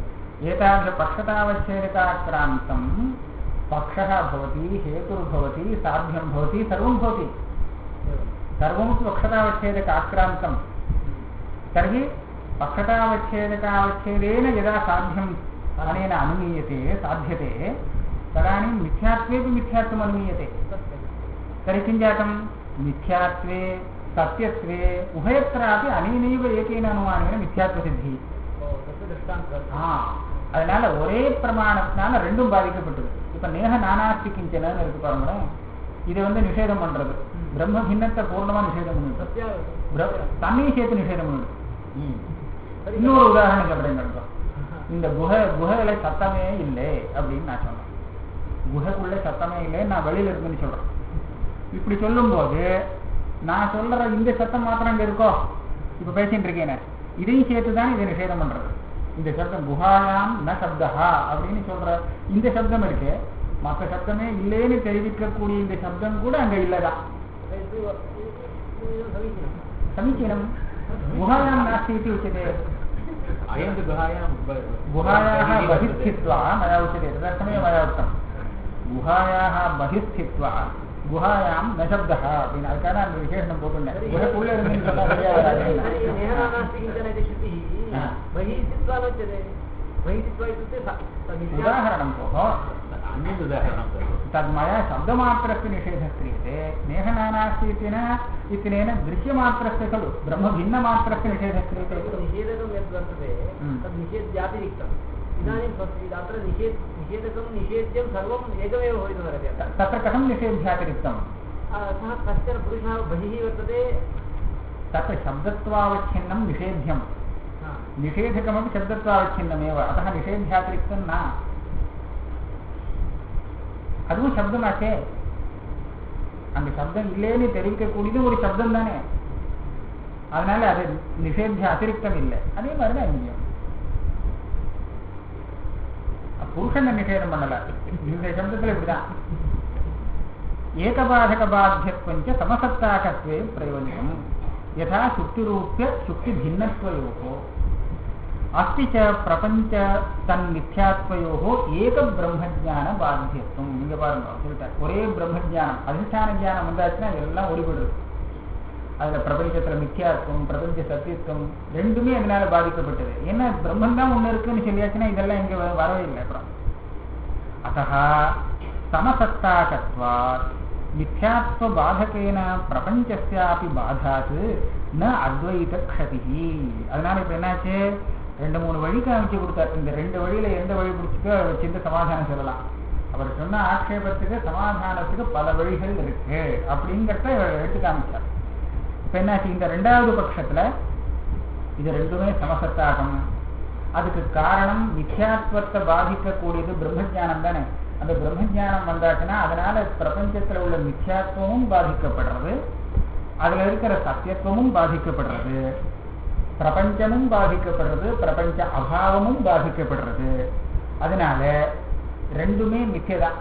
एतादृशपक्षतावच्छेदकाक्रान्तं पक्षः भवति हेतुर्भवति साध्यं भवति सर्वं भवति सर्वमपि पक्षतावच्छेदकाक्रान्तं तर्हि पक्षतावच्छेदकावच्छेदेन यदा साध्यम् अनेन अनुमीयते साध्यते तदानीं मिथ्यात्वेपि मिथ्यात्वम् अनुमीयते तर्हि किं जातं मिथ्यात्वे सत्यत्वे उभयत्रापि अनेनैव एकेन अनुमानेन मिथ्यात्वसिद्धि ஓ தத்து திருஷ்டாந்தம் ஆ அதனால ஒரே பிரமாணத்தினால ரெண்டும் பாதிக்கப்பட்டது இப்ப நேக நானாஸ்தி கிஞ்சனன்னு இருக்கு பாருங்களேன் இது வந்து நிஷேதம் பண்றது பிரம்ம பின்னத்தை பூர்ணமா நிஷேதம் பண்ணிட்டு சத்யா தண்ணியை சேர்த்து நிஷேதம் பண்ணிட்டு ம். சரி, இன்னொரு உதாரணம் சொல்றேன் கண்டிப்பா. இந்த குகை குகையில சத்தமே இல்லை அப்படின்னு நான் சொன்னேன் குகைக்குள்ள சத்தமே இல்லைன்னு நான் வெளியில இருக்குன்னு சொல்றேன் இப்படி சொல்லும்போது நான் சொல்ற இந்த சத்தம் மாத்திரம் இங்க இருக்கோ இப்ப பேசிட்டு இருக்கேனே இதையும் சேர்த்து தான் இதை நிஷேதம் பண்றது இந்த சப்தம் குஹாயாம் ந சப்தஹா அப்படின்னு சொல்ற இந்த சப்தம் இருக்கு மற்ற சப்தமே இல்லைன்னு தெரிவிக்கக்கூடிய இந்த சப்தம் கூட அங்க இல்லதான் இது இது- இது சமீச்சீனம் சமீச்சீனம் குஹாயாம் நாஸ்தி इति उच्यते अयं तु गुहायां ब- गुहायाः बहिः बहिः वर्तते। स्थित्वा मया उच्यते तदर्थमेव मया उक्तं गुहायाः बहिः स्थित्वा गुहायां न शब्दः அப்படின்னு அதுக்காக அந்த விசேஷம் போட்டுட்டேன் குகைக்குள்ள இருந்து சொன்னா சரியா வராது नेहनानास्ति किञ्चन इति श्रुतिः हा. बहिः स्थित्वा नोच्यते बहिः स्थित्वा इत्युक्ते स- स मिथ्या- उदाहरणं भोः अन्यद् उदाहरणं तत् तद् मया शब्दमात्रस्य निषेधः क्रियते नेहनानास्ति इत्यनेन इत्यनेन दृश्यमात्रस्य खलु ब्रह्मभिन्नमात्रस्य निषेधः क्रियते तत्र निषेधकं यद् वर्तते हम्म. तद् निषेध्यातिरिक्तम् इदानीं स्वस्य- अत्र निषेध निषेधकं निषेध्यं सर्वम् एकमेव भवितुमर्हति अत्र त- तत्र कथं निषेध्यातिरिक्तम् आ, सः कश्चन पुरुषः बहिः वर्तते तत्र शब्दत्वावच्छिन्नं निषेध्यं हा. निषेधकमपि शब्दत्वावच्छिन्नमेव अतः निषेध्यातिरिक्तं न அதுவும் சப்தமாச்சே அந்த சப்தம் இல்லைன்னு தெரிவிக்கக்கூடியது ஒரு சப்தம் தானே அதனால அது நிஷேத்திய அதிருப்தம் இல்லை அதே மாதிரி தான் இங்கேயும் புருஷனை நிஷேதம் பண்ணல இந்த சப்தத்துல இப்படிதான் ஏகபாதக பாத்தியத்வஞ்ச சமசத்தாகத்வே பிரயோஜனம் யதா சுக்திரூப்பிய சுக்தி பின்னத்வயோகோ अस्ति च பிரபஞ்ச தன் மித்யாத்வயோகோ ஏக பிரம்மஜான பாத்தியத்துவம் இங்க பாருங்க சொல்லிட்டார் ஒரே பிரம்மஜானம் அதிஷ்டான ஜானம் வந்தாச்சுன்னா இதெல்லாம் ஒளிபடுறது அதுல பிரபஞ்சத்துல மித்யாத்வம் பிரபஞ்ச சத்தியத்துவம் ரெண்டுமே அதனால பாதிக்கப்பட்டது ஏன்னா பிரம்மன் தான் ஒண்ணு இருக்குன்னு சொல்லியாச்சுன்னா இதெல்லாம் இங்க வ- வரவே இல்லை அப்புறம் अतः समसत्ताकत्वात् मिथ्यात्वबाधकेन प्रपञ्चस्यापि बाधात् न अद्वैतक्षतिः அதனால இப்ப என்னாச்சு ரெண்டு மூணு வழி காமிச்சு கொடுத்தாரு இந்த ரெண்டு வழியில எந்த வழி பிடிச்சிக்கோ அதை வச்சுட்டு சமாதானம் சொல்லலாம் அவர் சொன்ன ஆட்சேபத்துக்கு சமாதானத்துக்கு பல வழிகள் இருக்கு அப்படிங்கிறத எடுத்து காமிச்சார் இப்ப என்னாச்சு இந்த ரெண்டாவது பட்சத்துல இது ரெண்டுமே சமசத்தாகம் அதுக்கு காரணம் மித்யாத்வத்தை பாதிக்கக்கூடியது பிரம்மஜானம் தானே அந்த பிரம்மஜானம் வந்தாச்சுன்னா அதனால பிரபஞ்சத்துல உள்ள மித்யாத்வமும் பாதிக்கப்படுறது அதுல இருக்கிற சத்தியத்துவமும் பாதிக்கப்படுறது பிரபஞ்சமும் பாதிக்கப்படுறது பிரபஞ்ச அபாவமும் பாதிக்கப்படுறது அதனால ரெண்டுமே மித்தியதான்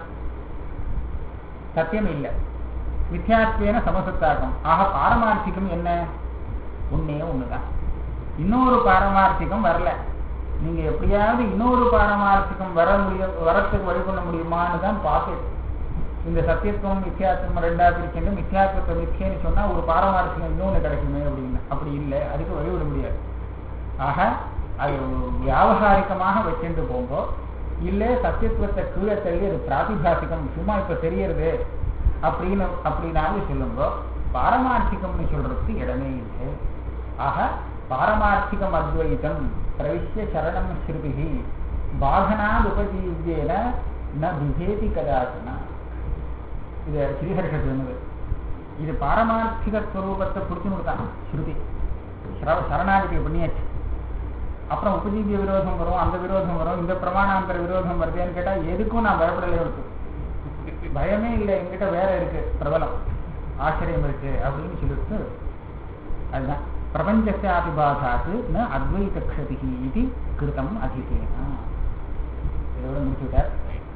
சத்தியம் இல்லை மித்யாத்வேன சமசத்தாக்கம் ஆக பாரமார்த்திகம் என்ன ஒன்னே ஒண்ணுதான் இன்னொரு பாரமார்த்திகம் வரல நீங்க எப்படியாவது இன்னொரு பாரமார்த்திகம் வர முடியும் வரத்துக்கு வழி பண்ண முடியுமான்னு தான் பார்த்தேன் இந்த சத்தியத்துவம் மித்யாத்வம் ரெண்டா பிரிக்கின்ற மித்யாத்வத்தை மித்தியன்னு சொன்னா ஒரு பாரமார்த்திகம் இன்னொன்னு கிடைக்குமே அப்படின்னு அப்படி இல்லை அதுக்கு வழிவிட முடியாது ஆக அது வியாவகாரிகமாக வச்சுட்டு போங்கோ இல்ல சத்தியத்துவத்தை கீழே தள்ளி அது பிராதிபாசிகம் சும்மா இப்ப தெரியறது அப்படின்னு அப்படின்னாலும் சொல்லுங்க பாரமார்த்திகம்னு சொல்றதுக்கு இடமே இல்லை ஆக பாரமார்த்திகம் அத்வைதம் பிரவிஷ்ய சரணம் ஸ்ருதிகி பாகனாத் உபஜீவியேன ந பிபேதி கதாசனா இது ஸ்ரீஹர்ஷ சொன்னது இது பாரமார்த்திக ஸ்வரூபத்தை பிடிச்சு கொடுத்தான் ஸ்ருதி ஸ்ரவ சரணாகதி பண்ணியாச்சு அப்புறம் உபஜீவிய விரோதம் வரும் அந்த விரோதம் வரும் இந்த பிரமாணாந்தர விரோதம் வருதேன்னு கேட்டா எதுக்கும் நான் பயப்படலை இருக்கு பயமே இல்லை என்கிட்ட வேற இருக்கு பிரபலம் ஆச்சரியம் இருக்கு அப்படின்னு சொல்லிட்டு அதுதான் பிரபஞ்சஸ்யாபி பாதாத்து ந அத்வைத க்ஷதிஹி இது கிருதம் அதிகேன இதோட முடிச்சுட்டார்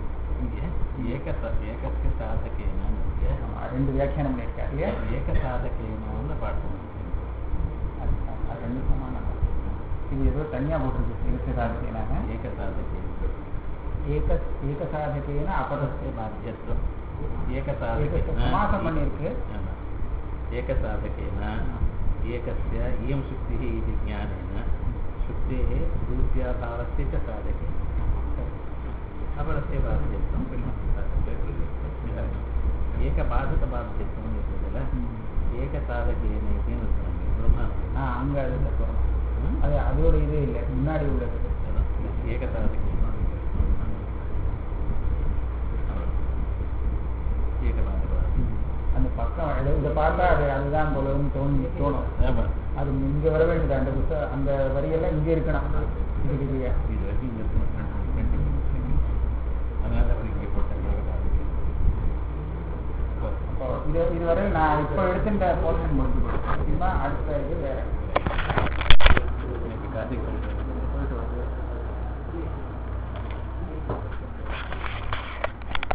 ಏಕಸ ಏಕಸ್ಯ ಸಾಧಕೇನ ನಮಗೆ ஆமா, ரெண்டு வியாக்கியானம் பண்ணியிருக்கார் இல்லையா ಏಕಸಾಧಕೇನ ಅಂತ ಪಾಠ அது அது ரெண்டு சமானம் தான். இது ஏதோ தனியா போட்டிருக்கு ஏகசாதகேனாக ಏಕಸಾಧಕೇನ ஏக ஏகசாதகேன அபரஸ்ய ಬಾಧ್ಯತ್ವ ಏಕಸ್ಯ ಏಕಸಾಧಕೇನ சமாசம் பண்ணியிருக்கு ಏಕಸಾಧಕೇನ ಏಕಸ್ಯ ಇಯಂ ಶುಕ್ತಿः इति ज्ञानेन शुक्तेः दूत्याभावस्य च साधके अपरस्य बाध्यत्वं एकबाधकबाध्यत्वं इत्यतः ஏகசாதகேன இதுன்னு இருக்கிறாங்க பிரம்மா ஆ அங்கே அது இல்லை சொல்லணும் அது அதோட இது இல்லை முன்னாடி உள்ளது ஏகசாதகேன ஏகசாதகம் அந்த பக்கம் இது- இதை பார்த்தா அது அதுதான் போலன்னு தோணி தோணும் ஆமா அது இங்கே வர வேண்டியது அந்த புத்தகம் அந்த வரியெல்லாம் இங்கே இருக்கணும் இதுக்கு இது இது வரைக்கும் இங்க இருக்கணும் ரெண்டு ரெண்டு அதனால அவர் இங்கே போட்டார் ஏகசாதகேன அப்போ இது இதுவரை நான் இப்போ எடுத்துட்ட போர்ஷன் முடிஞ்சு போச்சு அடுத்த இது வேற எனக்கு கதை